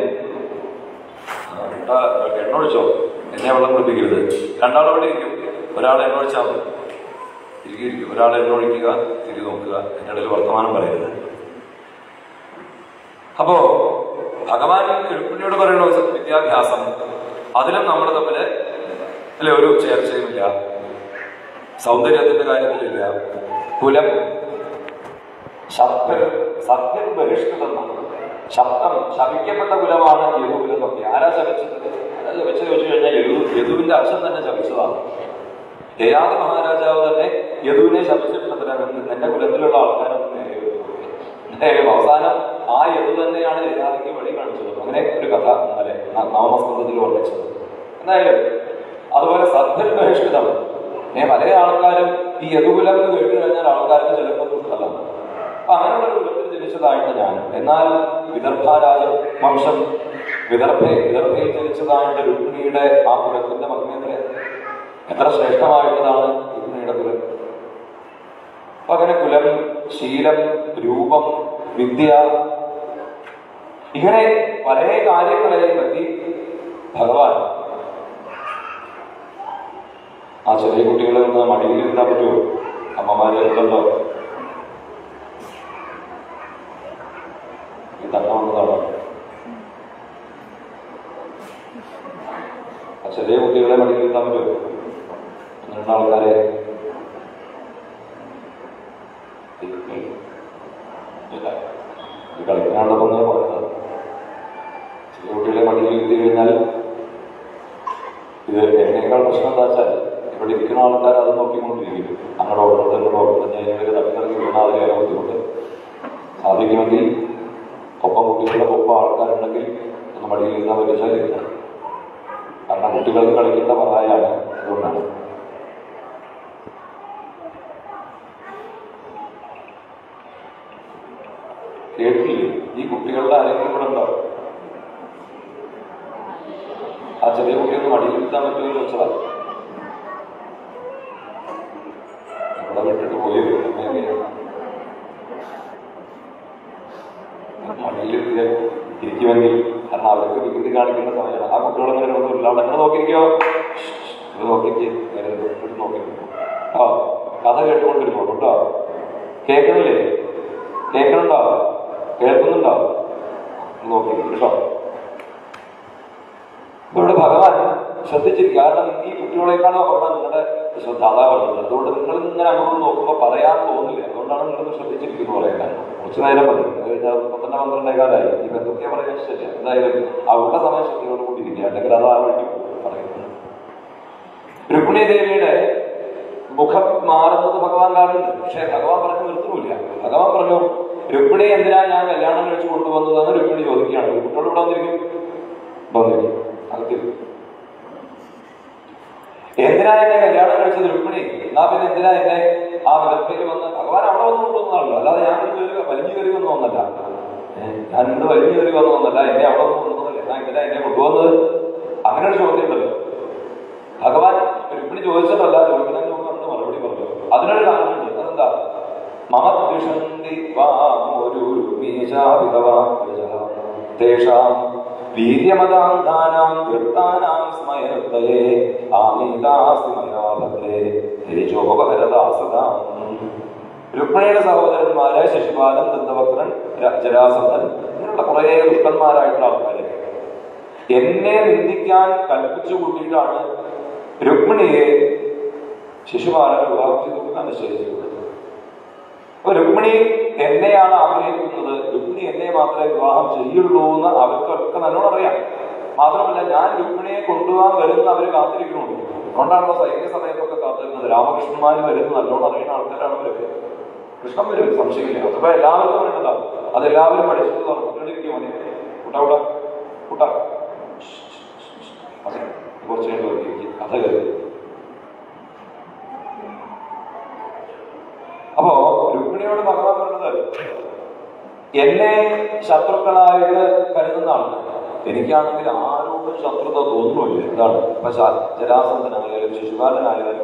ആ, എണ്ണൊഴിച്ചോ എന്നെ വെള്ളം കുടിപ്പിക്കരുത് രണ്ടാളോടെ ഇരിക്കും ഒരാൾ എണ്ണൊഴിച്ചാൽ മതി തിരികെ ഇരിക്കും ഒരാൾ എണ്ണൊഴിക്കുക തിരികെ നോക്കുക എൻ്റെ ഇടയിൽ വർത്തമാനം പറയരുത് അപ്പോ ഭഗവാൻ രുക്മിണിയോട് പറയുന്ന വിദ്യാഭ്യാസം അതിലും നമ്മൾ തമ്മില് അല്ലെ ഒരു ചേർച്ചയുമില്ല സൗന്ദര്യത്തിന്റെ കാര്യത്തിലില്ല കുലം ശബ്ദം സത്യം ബഹിഷ്കൃതെന്നാണ് ശബ്ദം ശപിക്കപ്പെട്ട കുലമാണ് യദുകുലം എന്നൊക്കെ ആരാ ശപിച്ചത് ആരാ ശപിച്ചത് ചോദിച്ചു കഴിഞ്ഞാൽ യദു യദുവിന്റെ അച്ഛൻ തന്നെ ശപിച്ചതാണ് യയാതി മഹാരാജാവ് തന്നെ യദുവിനെ ശപിച്ചിട്ടുണ്ടത്ര എന്റെ കുലത്തിലുള്ള ആൾക്കാരൊന്നും നേരെ വരുന്നു. എന്തായാലും അവസാനം ആ യദു തന്നെയാണ് യയാതിക്ക് വഴി കാണിച്ചത് അങ്ങനെ ഒരു കഥ ഇന്നലെ ന- നവമസ്കന്ധത്തിൽ വർണ്ണിച്ചത് എന്തായാലും അതുപോലെ സദ്ഭൻ ബഹിഷ്കൃതം ഏ പല ആൾക്കാരും ഈ യദുകുലം എന്ന് കേട്ട് കഴിഞ്ഞാൽ ആൾക്കാർക്ക് ചിലപ്പോൾ ദുഃഖമല്ല അപ്പൊ അങ്ങനെയുള്ള ഒരു കുലത്തിൽ ജനിച്ചതായിട്ട് ഞാൻ എന്നാൽ വിദർഭരാജ വംശം വിദർഭ വിദർഭയിൽ ജനിച്ചതായിട്ട് രുക്മിണിയുടെ ആ കുലത്തിന്റെ മഹിമ എത്ര ശ്രേഷ്ഠമായിട്ടുള്ളതാണ് രുക്മിണിയുടെ കുലം അപ്പൊ അങ്ങനെ കുലം ശീലം രൂപം വിദ്യ ഇങ്ങനെ പല കാര്യങ്ങളെയും പറ്റി ഭഗവാൻ ആ ചെറിയ കുട്ടികളെ ഒന്ന് മടിയിൽ ഇരുത്താൻ പറ്റുമോ അമ്മമാരെ ഉണ്ടല്ലോ ഈ തന്ന വന്നതാണ് ആ ചെറിയ കുട്ടികളെ മടിയിൽ ഇരുത്താൻ പറ്റുമോ ഒന്ന് രണ്ട് ആൾക്കാരെ കളിക്കാനുള്ളതൊന്നേ പറയുന്നത് ചെറിയ കുട്ടികളെ മടിയിൽ ഇരുത്തി കഴിഞ്ഞാൽ ഇത് എന്നേക്കാൾ പ്രശ്നം എന്താ വെച്ചാൽ ഇവിടെ ഇരിക്കുന്ന ആൾക്കാർ അത് നോക്കിക്കൊണ്ടിരിക്കും അങ്ങോട്ട് ഓടുന്നത് ഇങ്ങോട്ട് ഓടുന്നത് ഞാൻ ഇവര് തട്ടിത്തിറങ്ങി വീണ അതിലേറെ ബുദ്ധിമുട്ട് സാധിക്കുമെങ്കിൽ ഒപ്പം കുട്ടികളുടെ ഒപ്പം ആൾക്കാരുണ്ടെങ്കിൽ ഒന്ന് മടിയിൽ ഇരുന്നാൽ പറ്റിച്ചാൽ ഇരുത്താം കാരണം കുട്ടികൾക്ക് കളിക്കേണ്ട പ്രായമാണ് അതുകൊണ്ടാണ് കേട്ടില്ലേ ഈ കുട്ടികളുടെ ആരെങ്കിലും ഇവിടെ ഉണ്ടോ ആ ചെറിയ കുട്ടിയൊന്ന് മടിയിൽ ഇരുത്താൻ പറ്റുമെന്ന് ചോദിച്ചതാ ഇവിടെ വിട്ടിട്ട് പോയി മടിയിൽ ഇരിക്കുമെങ്കിൽ കാരണം അവർക്ക് വികൃതി കാണിക്കുന്ന സമയമാണ് ആ കുട്ടികളെ ഇങ്ങനെ ഒന്നും ഇല്ല അവിടെ ഇങ്ങനെ നോക്കിയിരിക്കോ ഇത് നോക്കിക്ക് നേരെ നോക്കിയിരിക്കും ആ കഥ കേട്ടുകൊണ്ടിരുന്നോ കേട്ടോ കേൾക്കണില്ലേ കേൾക്കണുണ്ടോ കേൾക്കുന്നുണ്ടോ നോക്കി കേട്ടോ ഇപ്പൊ ഇവിടെ ഭഗവാൻ ശ്രദ്ധിച്ചിരിക്കും കാരണം ഈ കുട്ടികളെക്കാളും അപകടം നിങ്ങളുടെ ശ്രദ്ധ അതാ പറഞ്ഞത് അതുകൊണ്ട് നിങ്ങൾ ഇങ്ങനെ അങ്ങോട്ട് നോക്കുമ്പോൾ പറയാൻ തോന്നില്ല അതുകൊണ്ടാണ് നിങ്ങൾ ശ്രദ്ധിച്ചിരിക്കുന്നു പറയുന്നത് കുറച്ച് നേരം മതി അത് കഴിഞ്ഞാൽ പത്തന്നെ പന്ത്രണ്ടേകാലായി ഇപ്പൊ എന്തൊക്കെയാ പറയാൻ ശരി എന്തായാലും അവരുടെ സമയം ശ്രദ്ധയോട് കൂടി ഇരിക്കുക അല്ലെങ്കിൽ അത് ആ വേണ്ടി പറയുന്നത് രുക്മിണി ദേവിയുടെ മുഖം മാറുന്നത് ഭഗവാൻ കാണുന്നുണ്ട് പക്ഷെ ഭഗവാൻ പറഞ്ഞു നിർത്തുന്നില്ല ഭഗവാൻ പറഞ്ഞു രുക്മിണി എന്തിനാ ഞാൻ കല്യാണം കഴിച്ച് കൊണ്ടുവന്നതെന്ന് രുക്മിണി ചോദിക്കുകയാണ് കുട്ടിയോട് ഇവിടെ വന്നിരിക്കും വന്നിരിക്കും അകത്തിരിക്കും എന്തിനാ എന്നെ കല്യാണം കഴിച്ചത് രുക്മിണി എന്നാ പിന്നെ എന്തിനാ എന്നെ ആ വിധത്തിൽ വന്ന് ഭഗവാൻ അവിടെ വന്ന് കൊണ്ടുവന്നതാണല്ലോ അല്ലാതെ ഞാൻ ഇന്ന് കയറി വലിഞ്ഞു കയറി വന്നു വന്നല്ല ഏഹ് ഞാൻ ഇന്ന് വലിഞ്ഞു കയറി വന്നു വന്നല്ല എന്നെ അവിടെ വന്ന് കൊണ്ടുവന്നതല്ലേ ഞാൻ എന്തിനാ എന്നെ കൊണ്ടുവന്നത് അങ്ങനെ ഒരു ചോദ്യം ഉണ്ടല്ലോ ഭഗവാൻ രുക്മിണി ചോദിച്ചിട്ടല്ല രുക്മിണി നോക്കുന്ന മറുപടി പറഞ്ഞു അതിനൊരു കാരണമുണ്ട് അതെന്താ മമ ദ്വിഷന്തി വാമൊരു തേഷാം വീര്യമതാന്താനാം വൃത്താനാം സ്മയത്തയേ ആമീതാസ്തി മയാഭദ്രേ തേജോപകരദാസതാം രുക്മിണിയുടെ സഹോദരന്മാരെ ശശിപാലൻ ദന്തവക്രൻ ര- ജരാസന്ധൻ ഇങ്ങനെയുള്ള കുറേ ദുഷ്ടന്മാരായിട്ടുള്ള ആൾക്കാരെ എന്നെ നിന്ദിക്കാൻ കൽപ്പിച്ചു കൂട്ടിയിട്ടാണ് രുക്മിണിയെ ശിശുപാലൻ വിവാഹം ചെയ്തു കൊടുക്കാൻ നിശ്ചയിച്ചു അപ്പൊ രുക്മിണി എന്നെയാണ് ആഗ്രഹിക്കുന്നത് രുക്മിണി എന്നെ മാത്രമേ വിവാഹം ചെയ്യുള്ളൂ എന്ന് അവർക്കൊക്കെ നല്ലോണം അറിയാം മാത്രമല്ല ഞാൻ രുക്മിണിയെ കൊണ്ടുപോകാൻ വരുന്ന അവർ കാത്തിരിക്കണുള്ളൂ അതുകൊണ്ടാണല്ലോ സൈന്യ സമയത്തൊക്കെ കാത്തിരുന്നത് രാമകൃഷ്ണന്മാര് വരുന്ന നല്ലോണം അറിയുന്ന ആൾക്കാരാണ് അവരൊക്കെ കൃഷ്ണൻ വരും സംശയമില്ല അപ്പൊ എല്ലാവർക്കും വേണ്ടതാണ് അതെല്ലാവരും പഠിച്ചിട്ടുള്ളതാണ് കുട്ടികളിലേക്ക് മതി കൂട്ടാ കൂട്ടാ കൂട്ടാ അതെ കുറച്ച് കഴിഞ്ഞ് വരും. കഥ കയറി അപ്പോ രുക്മിണിയോട് ഭഗവാൻ പറഞ്ഞത് എന്നെ ശത്രുക്കളായിട്ട് കരുതുന്ന ആളാണ് എനിക്കാണെങ്കിൽ ആരോടും ശത്രുത തോന്നുന്നില്ല എന്താണ് ഇപ്പൊ ശ- ജരാസന്ധനായാലും ശിശുപാലനായാലും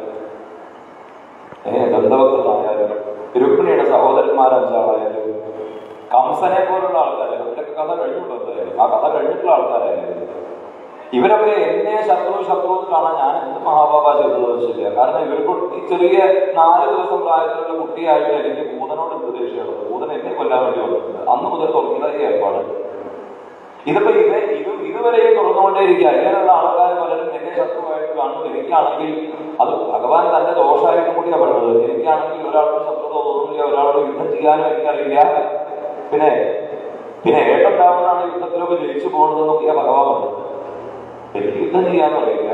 ഏഹ് ദന്തവക്രനായാലും രുക്മിണിയുടെ സഹോദരന്മാർ അഞ്ചാളായാലും കംസനെ പോലുള്ള ആൾക്കാരെ അവരൊക്കെ കഥ കഴിഞ്ഞിട്ടുണ്ടോ എന്തായാലും ആ കഥ കഴിഞ്ഞിട്ടുള്ള ആൾക്കാരായാലും ഇവരൊക്കെ എന്നെ ശത്രു ശത്രു എന്ന് കാണാൻ ഞാൻ എന്ത് മഹാബാബ ചെയ്തത് ശരിയാ കാരണം ഇവർക്ക് ഈ ചെറിയ നാല് ദിവസം പ്രായത്തിലുള്ള കുട്ടിയായിട്ട് എനിക്ക് ഭൂതനോട് എന്ത് ദേഷ്യമാണ് ഭൂതൻ എന്നെ കൊല്ലാൻ വേണ്ടി വന്നിട്ടുണ്ട് അന്ന് മുതൽ തുടങ്ങിയതാ ഈ ഏർപ്പാട് ഇതിപ്പോ ഇത് ഇത് ഇതുവരെയും തുറന്നുകൊണ്ടേയിരിക്കുക ഇങ്ങനെയുള്ള ആൾക്കാർ പലരും എന്നെ ശത്രുവായിട്ട് കാണുന്നു എനിക്കാണെങ്കിൽ അത് ഭഗവാൻ തന്റെ ദോഷമായിട്ടും കൂടിയാ പറയുന്നത് എനിക്കാണെങ്കിൽ ഒരാൾക്ക് ശത്രുത തോന്നുന്നില്ല ഒരാളോട് യുദ്ധം ചെയ്യാനും എനിക്കറിയില്ല പിന്നെ പിന്നെ ഏട്ടുണ്ടാവുന്നതാണ് യുദ്ധത്തിലൊക്കെ ജയിച്ചു പോകുന്നതെന്നൊക്കെയാ ഭഗവാൻ പറഞ്ഞത് എനിക്ക് യുദ്ധം ചെയ്യാനും അറിയില്ല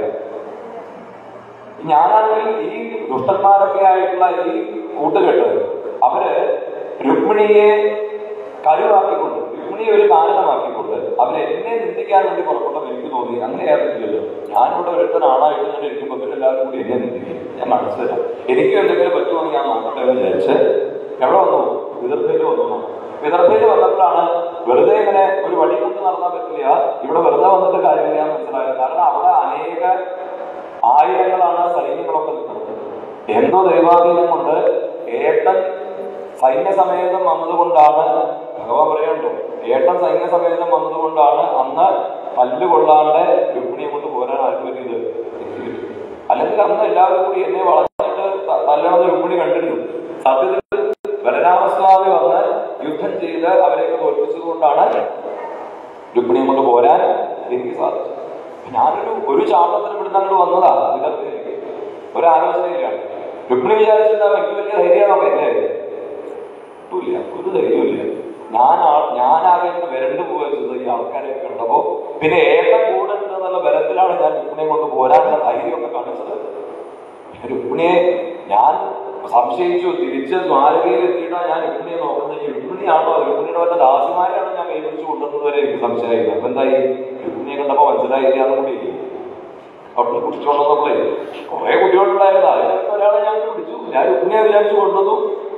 ഞാനാണെങ്കിൽ ഈ ദുഷ്ടന്മാരൊക്കെ ആയിട്ടുള്ള ഈ കൂട്ടുകെട്ട് അവര് രുക്മിണിയെ കരുവാക്കിക്കൊണ്ട് രുക്മിണിയെ ഒരു കാരണമാക്കിക്കൊണ്ട് അവരെന്നെ നിന്ദിക്കാൻ വേണ്ടി പുറപ്പെട്ടത് എനിക്ക് തോന്നി അങ്ങനെ ആയിരുന്നില്ലല്ലോ ഞാനിവിടെ ഒരുത്തനാണായിട്ട് ഞാൻ ഇരിക്കുമ്പോൾ ഇവരെല്ലാവരും കൂടി എന്നെ നിന്ദിക്കും ഞാൻ മനസ്സിലാക്കാം എനിക്കും എന്തെങ്കിലും പറ്റുമെന്ന് ഞാൻ നോക്കട്ടെ എന്ന് വിചാരിച്ച് എവിടെ വന്നു വിദർഭയിൽ വന്നു വിദർഭയിൽ വന്നപ്പോഴാണ് വെറുതെ ഇങ്ങനെ ഒരു വഴി കൊണ്ട് നടന്നാൽ പറ്റില്ല ഇവിടെ വെറുതെ വന്നിട്ട് കാര്യമില്ല എന്ന് മനസ്സിലായത് കാരണം അവിടെ അനേക ആയിരങ്ങളാണ് സൈന്യങ്ങളൊക്കെ നിൽക്കുന്നത് എന്തോ ദൈവാധീനം കൊണ്ട് ഏട്ടൻ സൈന്യസമേതം വന്നതുകൊണ്ടാണ് ഭഗവാൻ പറയുന്നുണ്ടോ ഏട്ടൻ സൈന്യസമേതം വന്നതുകൊണ്ടാണ് അന്ന് പല്ല് കൊള്ളാണ്ട് രുക്മിണിയെ കൊണ്ട് പോരാൻ ആർക്ക് പറ്റിയത് എനിക്ക് പറ്റി. അല്ലെങ്കിൽ അന്ന് എല്ലാവരും കൂടി എന്നെ വളർന്നിട്ട് ത- തല്ലണത് രുക്മിണി കണ്ടിരുന്നു സത്യത്തിൽ ബലരാമസ്വാമി വന്ന് യുദ്ധം ചെയ്ത് അവരെയൊക്കെ തോൽപ്പിച്ചത് കൊണ്ടാണ് രുക്മിണിയെ കൊണ്ട് പോരാൻ എനിക്ക് സാധിച്ചു ഞാനൊരു ഒരു ചാട്ടത്തിന് ഇവിടുന്ന് അങ്ങോട്ട് വന്നതാ വിധത്തിലേക്ക് ഒരാലോചനയില്ല രുക്മിണി വിചാരിച്ചിട്ടുണ്ടാവും എനിക്ക് വലിയ ധൈര്യമാണോ എന്റെ ഒട്ടുമില്ല ഒരു ധൈര്യമില്ല ഞാൻ ആ- ഞാനാകേണ്ട വരണ്ടു പോയത് ഈ ആൾക്കാരെയൊക്കെ ഉണ്ടപ്പോ പിന്നെ ഏട്ടൻ കൂടെ ഉണ്ട് എന്നുള്ള ബലത്തിലാണ് ഞാൻ രുക്മിണിയെ കൊണ്ട് പോരാനുള്ള ധൈര്യമൊക്കെ കാണിച്ചത് രുക്മിണിയെ ഞാൻ സംശയിച്ചു തിരിച്ച് ദ്വാരകയിൽ എത്തിയിട്ടാണ് ഞാൻ രുക്മിണിയെ നോക്കുന്നത് ഈ രുക്മിണിയാണോ രുക്മിണിയുടെ വല്ല ദാസിമാരെയാണോ ഞാൻ കൈപിടിച്ച് കൊണ്ടുവന്നത് വരെ എനിക്ക് സംശയമായിരുന്നു അപ്പൊ എന്തായി രുക്മിണിയെ കണ്ടപ്പോ മനസ്സിലായില്ല എന്ന് കൂടി അവിടെ കുടിച്ചോണ്ടെന്നപ്പോഴേ കുറെ കുട്ടികളുണ്ടായിരുന്നു അതിനൊക്കെ ഒരാളെ ഞാൻ പിടിച്ചു ഞാൻ രുക്മിണിയെ വിചാരിച്ചു കൊണ്ടുവന്നു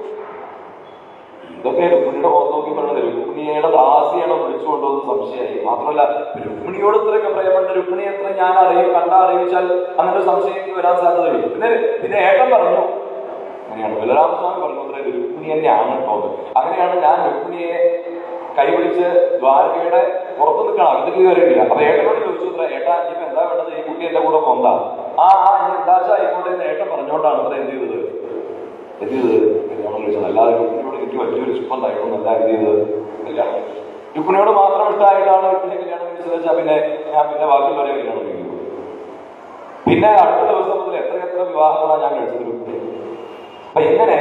ഇതൊക്കെ രുക്മിണിയുടെ മുഖത്ത് നോക്കി പറഞ്ഞത് രുക്മിണിയുടെ ദാസിയാണ് വിളിച്ചു കൊണ്ടുവന്ന് സംശയമായി മാത്രമല്ല രുക്മിണിയോട് ഇത്രയൊക്കെ പ്രേമുണ്ട് രുക്മിണി എത്ര ഞാൻ അറിയും കണ്ടാ അറിയിച്ചാൽ അങ്ങനെ ഒരു സംശയം എനിക്ക് വരാൻ സാധ്യതയുള്ളൂ പിന്നെ പിന്നെ ഏട്ടൻ പറഞ്ഞു അങ്ങനെയാണ് ബലരാമസ്വാമി പറഞ്ഞു അത്ര രുക്മിണി തന്നെയാണ് കേട്ടോ എന്ന്. അങ്ങനെയാണ് ഞാൻ രുക്മിണിയെ കൈപിടിച്ച് ദ്വാരകയുടെ പുറത്ത് നിൽക്കണം അകത്തേക്ക് കയറിയിട്ടില്ല അപ്പൊ ഏട്ടനോട് ചോദിച്ചു അത്ര ഏട്ടാ ഇപ്പൊ എന്താ വേണ്ടത് ഈ കുട്ടി എന്റെ കൂടെ പോന്താ ആ ആ ഇനി എന്താച്ച ആയിക്കോട്ടെ എന്ന് ഏട്ടൻ പറഞ്ഞുകൊണ്ടാണ് അത്ര എന്ത് ചെയ്തത് എന്ത് ചെയ്തത് കല്യാണം കഴിച്ചത് അല്ലാതെ രുക്മിണിയോട് എനിക്ക് വലിയൊരു ഇഷ്ടം ഉണ്ടായിട്ടൊന്നല്ല എന്ത് ചെയ്തത് കല്യാണം കഴിച്ചത്. രുക്മിണിയോട് മാത്രം ഇഷ്ടമായിട്ടാണ് രുക്മിണി കല്യാണം കഴിച്ചത് വെച്ചാൽ പിന്നെ ഞാൻ പിന്നെ ബാക്കിയുള്ളവരെ കല്യാണം കഴിക്കുന്നത് പിന്നെ അടുത്ത ദിവസം മുതൽ എത്ര എത്ര വിവാഹങ്ങളാണ് ഞാൻ കഴിച്ചത് രുക്മിണി അപ്പൊ ഇങ്ങനെ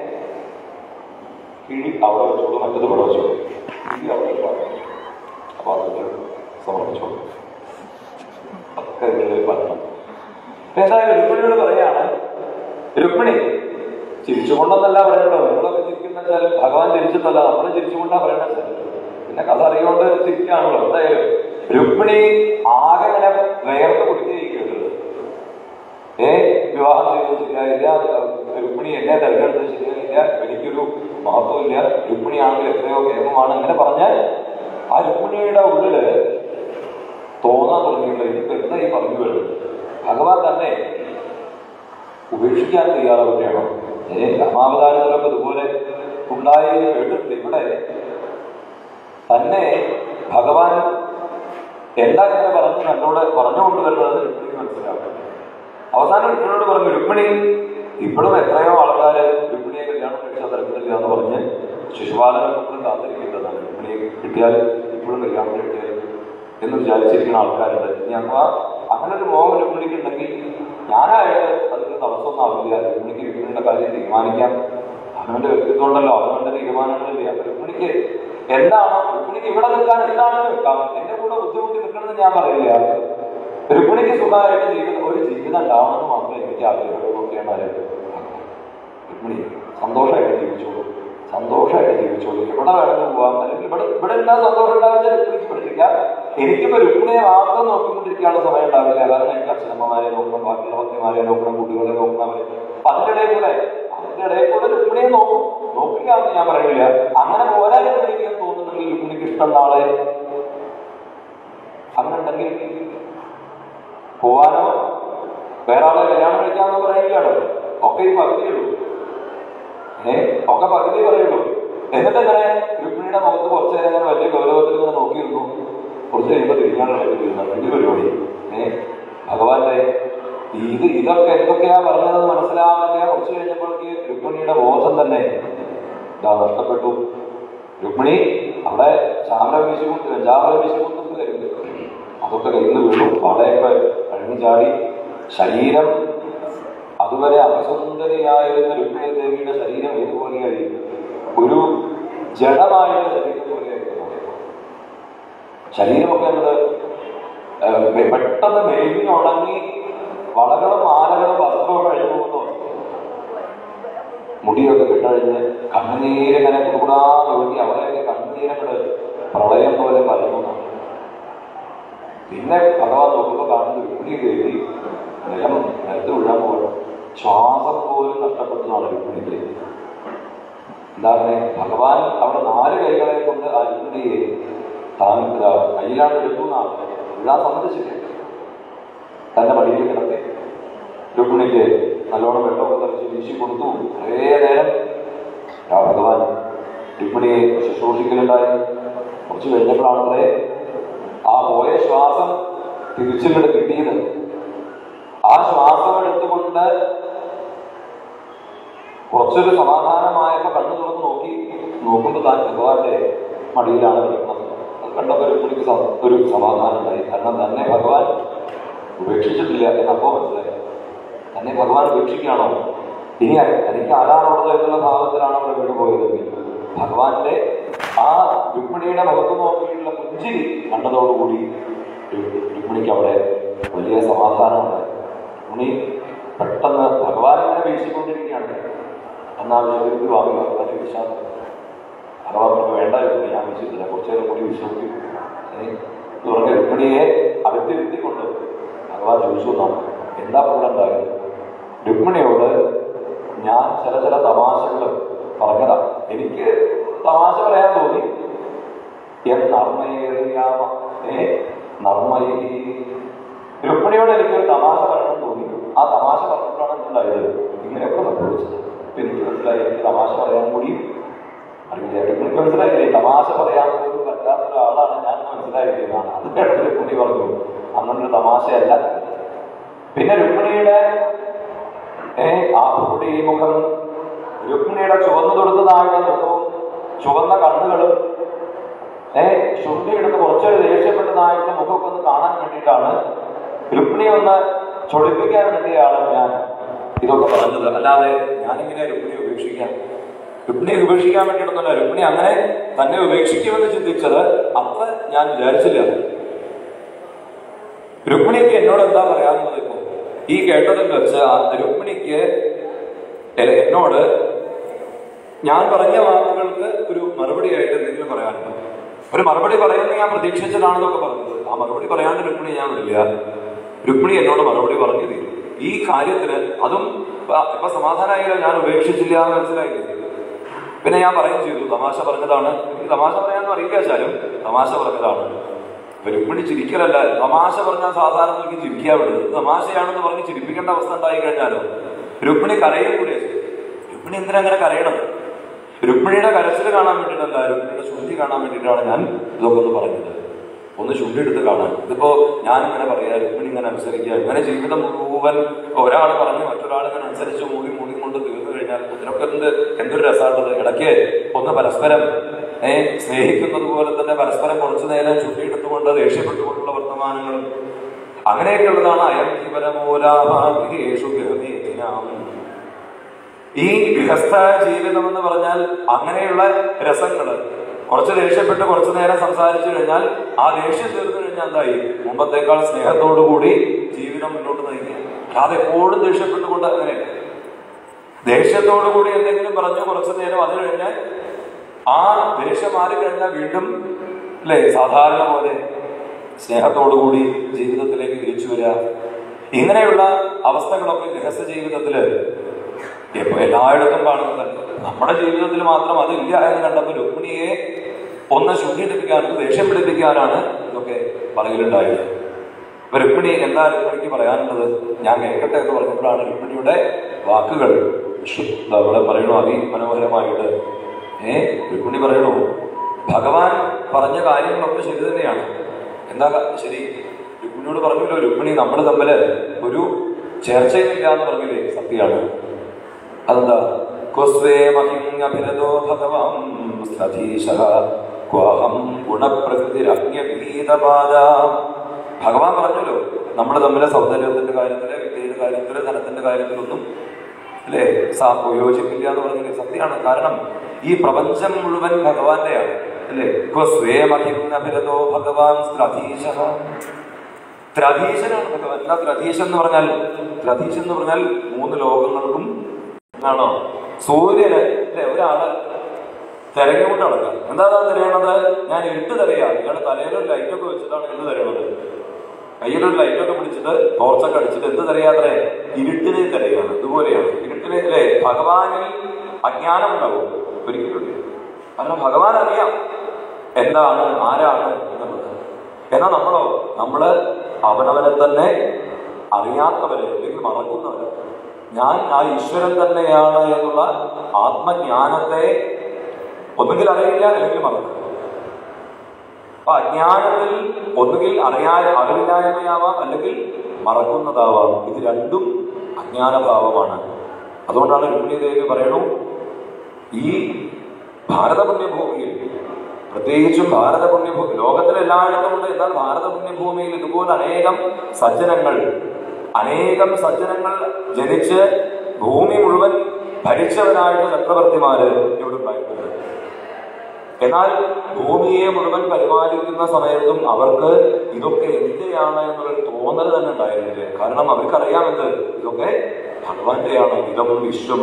കിഴി അവിടെ വെച്ചോളൂ മറ്റത് ഇവിടെ വെച്ചോളൂ കിഴി അവിടെ വെച്ചോളൂ. അപ്പൊ അതൊക്കെ സമർപ്പിച്ചോളൂ ഒക്കെ ഇതിൽ പറയണം അപ്പൊ എന്തായാലും രുക്മിണിയോട് പറയാണ് രുക്മിണി ചിരിച്ചുകൊണ്ടെന്നല്ല പറയണോ നിങ്ങളൊക്കെ ചിരിക്കുന്ന വെച്ചാൽ ഭഗവാൻ ചിരിച്ചിട്ടല്ല നമ്മൾ ചിരിച്ചുകൊണ്ടാ പറയണത് പിന്നെ കഥ അറിയുകൊണ്ട് ചിരിക്കുകയാണല്ലോ എന്തായാലും രുക്മിണി ആകെ ഇങ്ങനെ വേർത്ത് കുടിച്ചിരിക്കുന്നത് ഏ വിവാഹം ചെയ്തത് ശരിയായില്ല രുക്മിണി എന്നെ തെരഞ്ഞെടുത്തത് ശരിയായില്ല എനിക്കൊരു മഹത്വമില്ല രുക്മിണിയാണെങ്കിൽ എത്രയോ കേമമാണ് അങ്ങനെ പറഞ്ഞ് ആ രുക്മിണിയുടെ ഉള്ളില് തോന്നാൻ തുടങ്ങിയില്ല ഇതിപ്പോ എന്താ ഈ പറഞ്ഞു വരുന്നത് ഭഗവാൻ തന്നെ ഉപേക്ഷിക്കാൻ തയ്യാറാവുകയാണോ ഏ രാമാവതാരത്തിലൊക്കെ ഇതുപോലെ ഉണ്ടായി എന്ന് കേട്ടിട്ടുണ്ട് ഇവിടെ തന്നെ ഭഗവാൻ എന്താ ഇങ്ങനെ പറഞ്ഞു എന്നോട് പറഞ്ഞുകൊണ്ട് വരുന്നത് രുക്മിണിക്ക് മനസ്സിലാവും അവസാനം രുക്മിണിയോട് പറഞ്ഞു രുക്മിണി ഇപ്പോഴും എത്രയോ ആൾക്കാര് രുക്മിണിയെ കല്യാണം കഴിച്ചാൽ തിരക്കുന്നില്ല എന്ന് പറഞ്ഞ് ശിശുപാലനെ ഇപ്പോഴും കാത്തിരിക്കേണ്ടതാണ് രുക്മിണിയെ കിട്ടിയാൽ ഇപ്പോഴും കല്യാണം കഴിക്കാൻ എന്ന് വിചാരിച്ചിരിക്കുന്ന ആൾക്കാരുണ്ട് ഇനി അഥവാ അങ്ങനെ ഒരു മോഹം രുക്മിണിക്ക് ഉണ്ടെങ്കിൽ ഞാനായിട്ട് അതിന് തടസ്സമൊന്നും ആവില്ല രുക്മിണിക്ക് രുക്മിണിയുടെ കാര്യം തീരുമാനിക്കാം അവനവന്റെ വ്യക്തിത്വം ഉണ്ടല്ലോ അവനവന്റെ തീരുമാനങ്ങളില്ലേ അപ്പൊ രുക്മിണിക്ക് എന്താണ് രുക്മിണിക്ക് ഇവിടെ നിൽക്കാൻ ഇഷ്ടമാണെന്ന് നിൽക്കാം എന്റെ കൂടെ ബുദ്ധിമുട്ടി നിൽക്കണമെന്ന് ഞാൻ പറയില്ല രുക്മിണിക്ക് സുഖമായിട്ട് ജീവിതം ഒരു ജീവിതം ഉണ്ടാവണമെന്ന് മാത്രമേ എനിക്ക് ആഗ്രഹമൊക്കെയാണ് രുക്മിണി സന്തോഷമായിട്ട് ജീവിച്ചോളൂ സന്തോഷമായിട്ട് ജീവിച്ചോളൂ എവിടെ വേണമെങ്കിലും പോവാം അല്ലെങ്കിൽ ഇവിടെ ഇവിടെ എന്താ സന്തോഷം ഉണ്ടാവില്ല രുക്മിണിക്ക് പഠിപ്പിക്കാം എനിക്കിപ്പോ രുക്മിണിയെ മാത്രം നോക്കിക്കൊണ്ടിരിക്കാനുള്ള സമയം ഉണ്ടാവില്ല കാരണം എനിക്ക് അച്ഛനമ്മമാരെ നോക്കണം ബാക്കിയുള്ള ഭക്തിമാരെ നോക്കണം കുട്ടികളെ നോക്കണം അവരെ അപ്പൊ അതിന്റെ ഇടയിൽ കൂടെ അതിന്റെ ഇടയിൽ കൂടെ രുക്മിണിയെ നോക്കും നോക്കിക്കാന്ന് ഞാൻ പറയില്ല അങ്ങനെ പോരാ രുക്മിണിക്ക് എന്ന് തോന്നുന്നുണ്ടെങ്കിൽ രുക്മിണിക്ക് ഇഷ്ടമുള്ള ആളെ അങ്ങനെ ഉണ്ടെങ്കിൽ പോവാനോ വേറെ ആളെ കല്യാണം കഴിക്കാന്നോ പറയുകയാണ് ഒക്കെ ഈ പകുതിയുള്ളൂ ഏ ഒക്കെ പകുതി പറയുള്ളൂ എന്നിട്ട് ഇങ്ങനെ രുക്മിണിയുടെ മുഖത്ത് കുറച്ച് നേരം ഇങ്ങനെ വലിയ ഗൗരവത്തിൽ ഇങ്ങനെ നോക്കിയിരുന്നു കുറച്ച് കഴിയുമ്പോൾ തിരിഞ്ഞാണ് വലിയ പരിപാടി ഏ ഭഗവാന്റെ ഇത് ഇതൊക്കെ എന്തൊക്കെയാ പറഞ്ഞതെന്ന് മനസ്സിലാവാതെ കുറച്ച് കഴിഞ്ഞപ്പോഴേക്ക് രുക്മിണിയുടെ ബോധം തന്നെ ഇതാ നഷ്ടപ്പെട്ടു രുക്മിണി അവിടെ ചാമര വീശുകൊണ്ട് ചാമര വീശുകൊണ്ട് കരുത് അതൊക്കെ കയ്യിൽ നിന്ന് വീണു വളയൊക്കെ കഴിഞ്ഞു ചാടി ശരീരം അതുവരെ അപസുന്ദരിയായിരുന്ന രുക്മിണി ദേവിയുടെ ശരീരം ഏതുപോലെയായി ഒരു ജഡമായുള്ള ശരീരം പോലെയായിരുന്നു ശരീരമൊക്കെ എന്നത് ഏഹ്, പെട്ടെന്ന് മെലിഞ്ഞുണങ്ങി വളകളും മാലകളും വസ്ത്രവും കഴിഞ്ഞു പോകുന്ന അവസ്ഥ. മുടിയൊക്കെ കിട്ടഴിഞ്ഞ് കണ്ണുനീരിങ്ങനെ കൂടാ ഒഴുകി അവിടെയൊക്കെ കണ്ണുനീരങ്ങള് പ്രളയം പോലെ പരന്നു പിന്നെ ഭഗവാൻ നോക്കുമ്പോൾ കാണുന്നത് രുക്മിണി ദേവി നിലം നിലത്ത് വീഴാൻ പോകണം ശ്വാസം പോലും നഷ്ടപ്പെട്ടതാണ് രുക്മിണി ദേവി എന്താണ് ഭഗവാൻ അവിടെ നാല് കൈകളെ കൊണ്ട് ആ രുക്മിണിയെ താൻ ഇതാ കയ്യിലാണ് എടുത്തു എന്നാണ് വീഴാൻ സമ്മതിച്ചില്ല തന്റെ മടിയിൽ കിടത്തി രുക്മിണിക്ക് നല്ലോണം വെള്ളമൊക്കെ തളിച്ച് വീശി കൊടുത്തു കുറേ നേരം ആ ഭഗവാൻ രുക്മിണിയെ ശുശ്രൂഷിക്കലുണ്ടായി കുറച്ച് കഴിഞ്ഞപ്പോഴാണത്രേ ആ പോയ ശ്വാസം തിരിച്ചിങ്ങോട്ട് കിട്ടിയത് ആ ശ്വാസം എടുത്തുകൊണ്ട് കുറച്ചൊരു സമാധാനമായപ്പോ കണ്ണു തുറന്ന് നോക്കി നോക്കുമ്പോൾ താൻ ഭഗവാന്റെ മടിയിലാണ് കിടക്കുന്നത് അത് കണ്ടപ്പോൾ രുക്മിണിക്ക് സ- ഒരു സമാധാനം ഉണ്ടായി കാരണം തന്നെ ഭഗവാൻ ഉപേക്ഷിച്ചിട്ടില്ല എന്നപ്പോ മനസ്സിലായി തന്നെ ഭഗവാൻ ഉപേക്ഷിക്കുകയാണോ ഇനി എനിക്ക് ആരാണുള്ളത് എന്നുള്ള ഭാവത്തിലാണ് അവിടെ വീണ് പോയതെങ്കിൽ ഭഗവാന്റെ ആ രുക്മിണിയുടെ മുഖത്ത് നോക്കിയുള്ള പുഞ്ചിരി കണ്ടതോടുകൂടി രു- രുക്മിണിക്ക് അവിടെ വലിയ സമാധാനമുണ്ടായി രുക്മിണി പെട്ടെന്ന് ഭഗവാൻ ഇങ്ങനെ വീശിക്കൊണ്ടിരിക്കുകയാണ് എന്നാ വിശ്വസിക്ക് വാങ്ങി ഭഗവാനെ വീശാൻ ഭഗവാൻ പറഞ്ഞു വേണ്ട രുക്മിണി ഞാൻ വീശിട്ടില്ല കുറച്ചു നേരം കൂടി വിശ്വസിക്കും പറഞ്ഞ രുക്മിണിയെ അടുത്തിരുത്തിക്കൊണ്ട് ഭഗവാൻ ചോദിച്ചു എന്നാണ് എന്താ പുള്ളുണ്ടായത് രുക്മിണിയോട് ഞാൻ ചില ചില തമാശകൾ പറഞ്ഞതാ എനിക്ക് തമാശ പറയാൻ തോന്നി എന്നർമ്മയേറിയാമ ഏ നർമ്മയേ രുക്മിണിയോട് എനിക്കൊരു തമാശ പറയണം തോന്നി ആ തമാശ പറഞ്ഞപ്പോഴാണ് എന്തായത് ഇങ്ങനെയൊക്കെ സംഭവിച്ചത് അപ്പൊ എനിക്ക് മനസ്സിലായി എനിക്ക് തമാശ പറയാൻ കൂടി അറിയില്ല രുക്മിണിക്ക് മനസ്സിലായില്ലേ തമാശ പറയാൻ പോലും പറ്റാത്ത ഒരാളാണ് ഞാൻ മനസ്സിലായില്ലേ എന്നാണ് അത് കേട്ട് രുക്മിണി പറഞ്ഞു അങ്ങനെ ഒരു തമാശയല്ല പിന്നെ രുക്മിണിയുടെ ഏ ആ കുട്ടി മുഖം രുക്മിണിയുടെ ചുവന്നു തൊടുത്തതായിട്ട് മുഖവും ചുവന്ന കണ്ണുകളും ഏ ശുദ്ധിയെടുത്ത് കുറച്ചൊരു ദേഷ്യപ്പെട്ടതായിട്ട് മുഖമൊക്കെ ഒന്ന് കാണാൻ വേണ്ടിയിട്ടാണ് രുക്മിണി ഒന്ന് ചൊടിപ്പിക്കാൻ വേണ്ടിയാണ് ഞാൻ ഇതൊക്കെ പറഞ്ഞത് അല്ലാതെ ഞാനിങ്ങനെ രുക്മിണി ഉപേക്ഷിക്കാം രുക്മിണി ഉപേക്ഷിക്കാൻ വേണ്ടിയിട്ടൊന്നുമല്ല രുക്മിണി അങ്ങനെ തന്നെ ഉപേക്ഷിക്കുമെന്ന് ചിന്തിച്ചത് അത്ര ഞാൻ വിചാരിച്ചില്ല രുക്മിണിക്ക് എന്നോട് എന്താ പറയാനുള്ളത് ഇപ്പൊ ഈ കേട്ടതിൽ വെച്ച് ആ രുക്മിണിക്ക് എ- എന്നോട് ഞാൻ പറഞ്ഞ വാക്കുകൾക്ക് ഒരു മറുപടിയായിട്ട് എന്തെങ്കിലും പറയാനുണ്ടോ ഒരു മറുപടി പറയുന്നത് ഞാൻ പ്രതീക്ഷിച്ചതാണെന്നൊക്കെ പറഞ്ഞത് ആ മറുപടി പറയാണ്ട് രുക്മിണി ഞാൻ വിടില്ല രുക്മിണി എന്നോട് മറുപടി പറഞ്ഞു തീരും ഈ കാര്യത്തിന് അതും ഇപ്പൊ- ഇപ്പൊ സമാധാനമായില്ല ഞാൻ ഉപേക്ഷിച്ചില്ല എന്ന് മനസ്സിലായില്ലേ പിന്നെ ഞാൻ പറയുകയും ചെയ്തു തമാശ പറഞ്ഞതാണ് എനിക്ക് തമാശ പറയാനൊന്നും അറിയില്ല വെച്ചാലും തമാശ പറഞ്ഞതാണ് ഇപ്പൊ രുക്മിണി ചിരിക്കലല്ല തമാശ പറഞ്ഞാൽ സാധാരണ എനിക്ക് ചിരിക്കാൻ വിടുന്നത് തമാശയാണെന്ന് പറഞ്ഞ് ചിരിപ്പിക്കേണ്ട അവസ്ഥ ഉണ്ടായി കഴിഞ്ഞാലോ രുക്മിണി കരയും കൂടെ രുക്മിണി എന്തിനാ അങ്ങനെ കരയണത് രുക്മിണിയുടെ കരച്ചിൽ കാണാൻ വേണ്ടിയിട്ടല്ല രുക്മിണിയുടെ ശുദ്ധി കാണാൻ വേണ്ടിയിട്ടാണ് ഞാൻ ഇതൊക്കെ ഒന്ന് പറഞ്ഞത് ഒന്ന് ശുദ്ധി എടുത്ത് കാണാൻ ഇതിപ്പോ ഞാൻ ഇങ്ങനെ പറയാ രുക്മിണി ഇങ്ങനെ അനുസരിക്കുക ഇങ്ങനെ ജീവിതം മുഴുവൻ ഒരാൾ പറഞ്ഞ് മറ്റൊരാൾ ഇങ്ങനെ അനുസരിച്ച് മൂടി മൂടി കൊണ്ട് തീർന്നു കഴിഞ്ഞാൽ ഇതിനൊക്കെ എന്ത് എന്തൊരു രസമാണത് ഇടയ്ക്ക് ഒന്ന് പരസ്പരം ഏ സ്നേഹിക്കുന്നത് പോലെ തന്നെ പരസ്പരം കുറച്ചു നേരം ചുറ്റി എടുത്തുകൊണ്ട് ദേഷ്യപ്പെട്ടുകൊണ്ടുള്ള വർത്തമാനങ്ങളും അങ്ങനെയൊക്കെയുള്ളതാണ് അയം ജീവനമൂലാഭാഗ്യേഷു ഗൃഹമേതിനാം ഈ ഗൃഹസ്ഥ ജീവിതം എന്ന് പറഞ്ഞാൽ അങ്ങനെയുള്ള രസങ്ങള് കുറച്ച് ദേഷ്യപ്പെട്ട് കുറച്ചു നേരം സംസാരിച്ചു കഴിഞ്ഞാൽ ആ ദേഷ്യം തീർന്നു കഴിഞ്ഞാൽ എന്തായി മുമ്പത്തേക്കാൾ സ്നേഹത്തോടു കൂടി ജീവിതം മുന്നോട്ട് നയിക്കുക അല്ലാതെ എപ്പോഴും ദേഷ്യപ്പെട്ടുകൊണ്ട് അങ്ങനെ ദേഷ്യത്തോടു കൂടി എന്തെങ്കിലും പറഞ്ഞു കുറച്ചു നേരം അത് കഴിഞ്ഞാൽ ആ ദേഷ്യം മാറി കഴിഞ്ഞാൽ വീണ്ടും അല്ലേ സാധാരണ പോലെ സ്നേഹത്തോടു കൂടി ജീവിതത്തിലേക്ക് തിരിച്ചു വരിക ഇങ്ങനെയുള്ള അവസ്ഥകളൊക്കെ ഗൃഹസ്ഥ ജീവിതത്തില് ഇപ്പൊ എല്ലായിടത്തും കാണുന്നുണ്ട് നമ്മുടെ ജീവിതത്തിൽ മാത്രം അതില്ല എന്ന് കണ്ടപ്പോൾ രുക്മിണിയെ ഒന്ന് ശുദ്ധീകരിപ്പിക്കാനും ദേഷ്യം പിടിപ്പിക്കാനാണ് ഇതൊക്കെ പറയലുണ്ടായത് അപ്പൊ രുക്മിണി എന്താ രുക്മിണിക്ക് പറയാനുള്ളത് ഞാൻ കേൾക്കട്ടെ എന്ന് പറഞ്ഞപ്പോഴാണ് രുക്മിണിയുടെ വാക്കുകൾ ശു- അവിടെ പറയണു അതിമനോഹരമായിട്ട് ഏ രുക്മിണി പറയണു ഭഗവാൻ പറഞ്ഞ കാര്യങ്ങളൊക്കെ ശരി തന്നെയാണ് എന്താ ക- ശരി രുക്മിണിയോട് പറഞ്ഞല്ലോ രുക്മിണി നമ്മൾ തമ്മില് ഒരു ചേർച്ചയുമില്ല എന്ന് പറഞ്ഞില്ലേ സത്യമാണ് അതെന്താ ക്വസ്വേ മഹിംഗഭിരതോ ഭഗവാൻ സതീശ ക്വാഹം ഗുണപ്രകൃതിരജ്ഞപീതപാദ ഭഗവാൻ പറഞ്ഞല്ലോ നമ്മൾ തമ്മിലെ സൗന്ദര്യത്തിന്റെ കാര്യത്തില് വിദ്യയുടെ കാര്യത്തില് ധനത്തിന്റെ കാര്യത്തിലൊന്നും അല്ലേ സാ യോജിപ്പില്ല എന്ന് പറഞ്ഞില്ലേ സത്യമാണ് കാരണം ഈ പ്രപഞ്ചം മുഴുവൻ ഭഗവാന്റെയാണ് അല്ലേ ക്വസ്വേ മഹിംഗഭിരതോ ഭഗവാൻ സ്ത്രധീശ ത്രധീശനാണ് ഭഗവാൻ എന്താ ത്രധീശൻ എന്ന് പറഞ്ഞാൽ ത്രധീശൻ എന്ന് പറഞ്ഞാൽ മൂന്ന് ലോകങ്ങൾക്കും ആണോ സൂര്യന് അല്ലെ ഒരാള് തിരഞ്ഞുകൊണ്ട് നടക്കാം എന്താ താൻ തിരയണത് ഞാൻ ഇരുട്ട് തിരയാ ഇയാള് തലയിലൊരു ലൈറ്റൊക്കെ വെച്ചിട്ടാണ് എന്ത് തിരയണത് കയ്യിലൊരു ലൈറ്റൊക്കെ പിടിച്ചിട്ട് ടോർച്ചൊക്കെ അടിച്ചിട്ട് എന്ത് തിരയാത്രേ ഇരുട്ടിനെ തിരയാണ് ഇതുപോലെയാണ് ഇരുട്ടിനെ അല്ലേ ഭഗവാനിൽ അജ്ഞാനം ഉണ്ടാവും ഒരിക്കലും കാരണം ഭഗവാൻ അറിയാം എന്താണ് ആരാണ് എന്നുള്ളത് എന്നാൽ നമ്മളോ നമ്മള് അവനവനെ തന്നെ അറിയാത്തവര് അല്ലെങ്കിൽ മറക്കുന്നവര് ഞാൻ ആ ഈശ്വരൻ തന്നെയാണ് എന്നുള്ള ആത്മജ്ഞാനത്തെ ഒന്നുകിൽ അറിയില്ല അല്ലെങ്കിൽ മറക്കും അപ്പൊ അജ്ഞാനത്തിൽ ഒന്നുകിൽ അറിയാ അറിവില്ലായ്മയാവാം അല്ലെങ്കിൽ മറക്കുന്നതാവാം ഇത് രണ്ടും അജ്ഞാനഭാവമാണ് അതുകൊണ്ടാണ് രുക്മിണീദേവി പറയണു ഈ ഭാരത പുണ്യഭൂമിയിൽ പ്രത്യേകിച്ചും ഭാരത പുണ്യഭൂമി ലോകത്തിൽ എല്ലായിടത്തും ഉണ്ട് എന്നാൽ ഭാരത പുണ്യഭൂമിയിൽ ഇതുപോലെ അനേകം സജ്ജനങ്ങൾ അനേകം സജ്ജനങ്ങൾ ജനിച്ച് ഭൂമി മുഴുവൻ ഭരിച്ചവരായിട്ട് ചക്രവർത്തിമാര് ഇവിടെ ഉണ്ടായിട്ടുണ്ട് എന്നാൽ ഭൂമിയെ മുഴുവൻ പരിപാലിക്കുന്ന സമയത്തും അവർക്ക് ഇതൊക്കെ എന്തിനാണ് എന്നുള്ളൊരു തോന്നൽ തന്നെ ഉണ്ടായിരുന്നില്ല കാരണം അവർക്കറിയാമെന്ത് ഇതൊക്കെ ഭഗവാന്റെയാണ് ഇതം വിശ്വം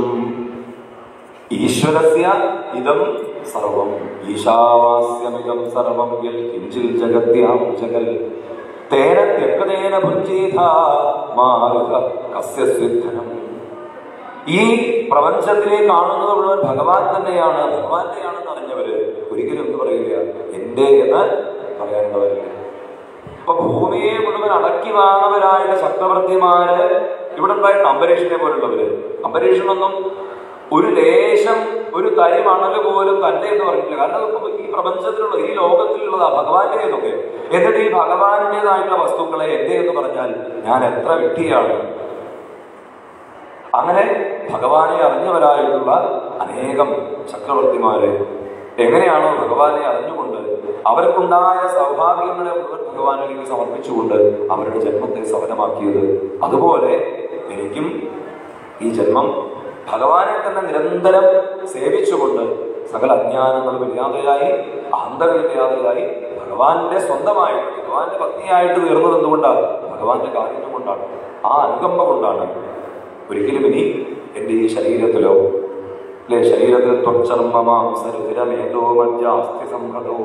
ഈശ്വരസ്യ ഇതം സർവം ഈശാവാസ്യമിതം സർവം യൽ കിഞ്ചിൽ ജഗത്യാം ജഗൽ തേന ത്യക്തേന ഭുഞ്ചീത മാർഗ കസ്യ സ്വിദ്ധനം ഈ പ്രപഞ്ചത്തിലെ കാണുന്നത് മുഴുവൻ ഭഗവാൻ തന്നെയാണ് ഭഗവാന്റെയാണെന്ന് അറിഞ്ഞവര് ഒരിക്കലും എന്ത് പറയില്ല എന്റെ എന്ന് പറയാനുള്ളവരില്ല അപ്പൊ ഭൂമിയെ മുഴുവൻ അടക്കി വാണവരായിട്ട് ചക്രവർത്തിമാര് ഇവിടെ ഉണ്ടായിട്ട് അംബരീഷനെ പോലുള്ളവര് അംബരീഷനൊന്നും ഒരു ലേശം ഒരു തരി മണൽ പോലും തന്റെ എന്ന് പറഞ്ഞിട്ടില്ല കാരണം അതൊക്കെ ഈ പ്രപഞ്ചത്തിലുള്ള ഈ ലോകത്തിലുള്ളതാ ഭഗവാന്റെ എന്നൊക്കെ എന്നിട്ട് ഈ ഭഗവാന്റേതായിട്ടുള്ള വസ്തുക്കളെ എന്റെ എന്ന് പറഞ്ഞാൽ ഞാൻ എത്ര വ്യക്തിയാണ് അങ്ങനെ ഭഗവാനെ അറിഞ്ഞവരായിട്ടുള്ള അനേകം ചക്രവർത്തിമാര് എങ്ങനെയാണോ ഭഗവാനെ അറിഞ്ഞുകൊണ്ട് അവർക്കുണ്ടായ സൗഭാഗ്യങ്ങളെ മുഴുവൻ ഭഗവാനിലേക്ക് സമർപ്പിച്ചുകൊണ്ട് അവരുടെ ജന്മത്തെ സഫലമാക്കിയത് അതുപോലെ എനിക്കും ഈ ജന്മം ഭഗവാനെ തന്നെ നിരന്തരം സേവിച്ചുകൊണ്ട് സകല അജ്ഞാനങ്ങളും ഇല്ലാതെയായി അഹന്തകളില്ലാതെയായി ഭഗവാന്റെ സ്വന്തമായിട്ട് ഭഗവാന്റെ പത്നിയായിട്ട് തീർന്നത് എന്തുകൊണ്ടാണ് ഭഗവാന്റെ കാര്യം കൊണ്ടാണ് ആ അനുകമ്പ കൊണ്ടാണ് ഒരിക്കലും ഇനി എൻ്റെ ഈ ശരീരത്തിലോ അല്ലെ ശരീരത്തിൽ ത്വച്ചർമ്മമാംസരുതിരമേതോ മജ്ജാസ്തി സംഹതോ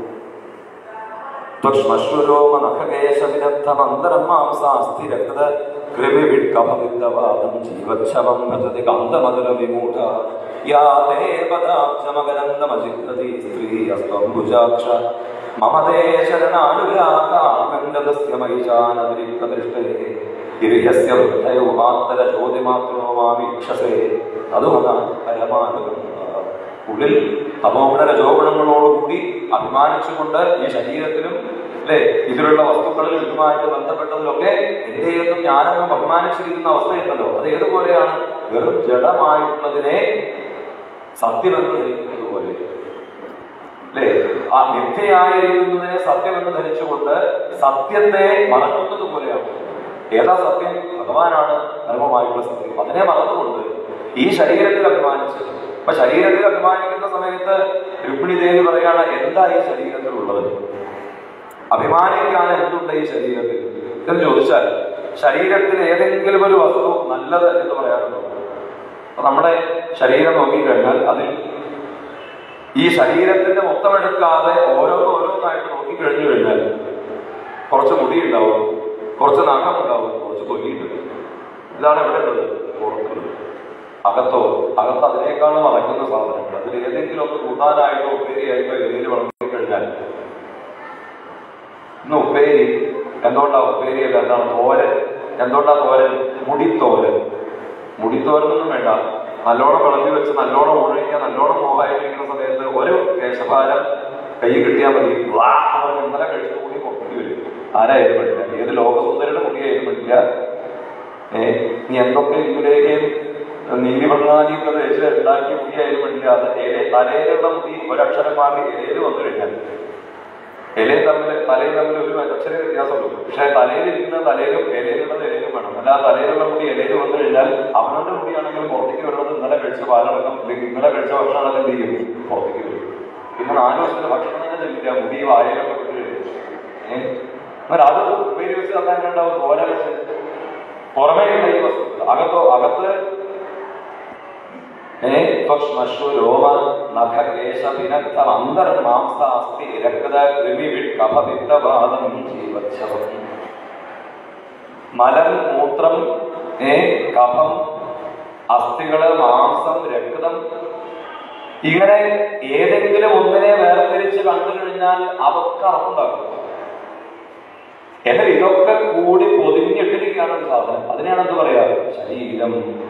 ത്വക്ഷ്മശ്വരോമ നഖകേശവിദഗ്ധമന്തരം മാംസാസ്തി രക്ത കൃമിവിട്കഭവിദ്ദവാദം ജീവച്ഛവം ഭജതി കാന്തമധുര വിമൂഢ യാ തേ പദാബ്ജമകരന്തമജിഗ്രതി സ്ത്രീ അസ്ത്വംബുജാക്ഷ മമ തേ ശരണാനുരാഗാകണ്ഡതസ്യ മൈജാനതിരിക്തദൃഷ്ടേ ഗിരിഹസ്യ വൃദ്ധയോ മാത്തര ജ്യോതിമാത്രോ മാമീക്ഷസേ അതുമതാ പരമാനുഗം ഉള്ളിൽ തമോഗുണ രജോഗുണങ്ങളോടുകൂടി അഭിമാനിച്ചുകൊണ്ട് ഈ ശരീരത്തിലും അല്ലെ ഇതിലുള്ള വസ്തുക്കളിൽ ഇതുമായിട്ട് ബന്ധപ്പെട്ടതിലൊക്കെ എന്റെയൊന്നും ഞാനെന്നും അഭിമാനിച്ചിരിക്കുന്ന അവസ്ഥയുണ്ടല്ലോ അത് ഏതുപോലെയാണ് വെറും ജഡമായിട്ടുള്ളതിനെ സത്യമെന്ന് ധരിക്കുന്നത് പോലെ അല്ലേ ആ മിഥ്യയായിരിക്കുന്നതിനെ സത്യമെന്ന് ധരിച്ചുകൊണ്ട് സത്യത്തെ മറക്കുന്നത് പോലെയാണ് ഏതാ സത്യം ഭഗവാനാണ് ധർമ്മമായിട്ടുള്ള സത്യം അതിനെ മറന്നുകൊണ്ട് ഈ ശരീരത്തിൽ അഭിമാനിച്ച് അപ്പൊ ശരീരത്തിൽ അഭിമാനിക്കുന്ന സമയത്ത് രുക്മിണി ദേവി പറയാണ് എന്താ ഈ ശരീരത്തിലുള്ളത് അഭിമാനിക്കാൻ എന്തുണ്ട് ഈ ശരീരത്തിൽ എന്ന് ചോദിച്ചാൽ ശരീരത്തിൽ ഏതെങ്കിലും ഒരു വസ്തു നല്ലത് എന്ന് പറയാറുണ്ടോ അപ്പൊ നമ്മുടെ ശരീരം നോക്കിക്കഴിഞ്ഞാൽ അതിൽ ഈ ശരീരത്തിന്റെ മൊത്തം എടുക്കാതെ ഓരോന്ന് ഓരോന്നായിട്ട് നോക്കിക്കഴിഞ്ഞു കഴിഞ്ഞാൽ കുറച്ച് മുടി ഉണ്ടാവും കുറച്ച് നഖം ഉണ്ടാവും കുറച്ച് തൊലിയുണ്ട് ഇതാണ് എവിടെ ഉള്ളത് പുറത്തുള്ളത് അകത്തോ അകത്ത് അതിനേക്കാളും മറയ്ക്കുന്ന സാധനങ്ങൾ അതിൽ ഏതെങ്കിലും ഒന്ന് കൂട്ടാനായിട്ടോ ഉപ്പേരിയായിട്ടോ ഇലയിൽ വളർത്തി കഴിഞ്ഞാൽ ഇന്ന് ഉപ്പേരി എന്തുകൊണ്ടാ ഉപ്പേരിയല്ല എന്താണ് തോരൻ എന്തുകൊണ്ടാ തോരൻ മുടിത്തോരൻ മുടിത്തോരനൊന്നും വേണ്ട നല്ലോണം വിളമ്പി വെച്ച് നല്ലോണം ഊഴിക്കുക നല്ലോണം മോഹായിരിക്കുന്ന സമയത്ത് ഒരു കേശഭാരം കൈ കിട്ടിയാൽ മതി വാ അവൻ ഇന്നലെ കഴിച്ച മുടി പൊക്കി വരും ആരായാലും പറ്റില്ല ഏത് ലോകസുന്ദരിയുടെ മുടിയായാലും പറ്റില്ല ഏ നീ എന്തൊക്കെ ഇതിലേക്കും നീലി ഭംഗാദിയൊക്കെ വെച്ച് ഉണ്ടാക്കിയ മുടിയായാലും പറ്റില്ല അത് ഏലെ- തലയിലുള്ള മുടി ഒരക്ഷരം മാറി ഇലയിൽ വന്നു കഴിഞ്ഞാൽ ഇലയും തമ്മിൽ തലയും തമ്മിൽ ഒരു അക്ഷര വ്യത്യാസമുള്ളൂ പക്ഷെ തലയിലിരിക്കുന്ന തലയിലും ഇലയിലുള്ളത് ഇലയിലും വേണം അല്ല തലയിലുള്ള മുടി ഇലയിൽ വന്നു കഴിഞ്ഞാൽ അവനവന്റെ മുടിയാണെങ്കിലും പുറത്തേക്ക് വരുന്നത് ഇന്നലെ കഴിച്ച പാലടക്കം അല്ലെങ്കിൽ ഇന്നലെ കഴിച്ച ഭക്ഷണമൊക്കെ എന്ത് ചെയ്യും പുറത്തേക്ക് വരും പിന്നെ നാല് വർഷത്തെ ഭക്ഷണം തന്നെ ചെല്ലില്ല മുടി വായലൊക്കെ വിട്ട് വരും ഏഹ് എന്നാൽ അത് ഉപരി വെച്ച് തന്നെ ഉണ്ടാവും തോര വെച്ച് പുറമേയുള്ള ഈ വസ്തുക്കൾ അകത്തോ അകത്ത് രോമ നഖ കേശ വിനക്തം അന്തർ മാംസാസ്തി രക്ത കൃമി കഫവിത്തവാദം ജീവച്ഛവം മലം മൂത്രം ഏ കഫം അസ്ഥികള് മാംസം രക്തം ഇങ്ങനെ ഏതെങ്കിലും ഒന്നിനെ വേർതിരിച്ച് കണ്ടു കഴിഞ്ഞാൽ അതൊക്കെ അർത്ഥമുണ്ടാകും എന്നാൽ ഇതൊക്കെ കൂടി പൊതിഞ്ഞിട്ടിരിക്കുകയാണ് ഒരു സാധനം അതിനെയാണ് എന്ത് പറയാ ശരീരം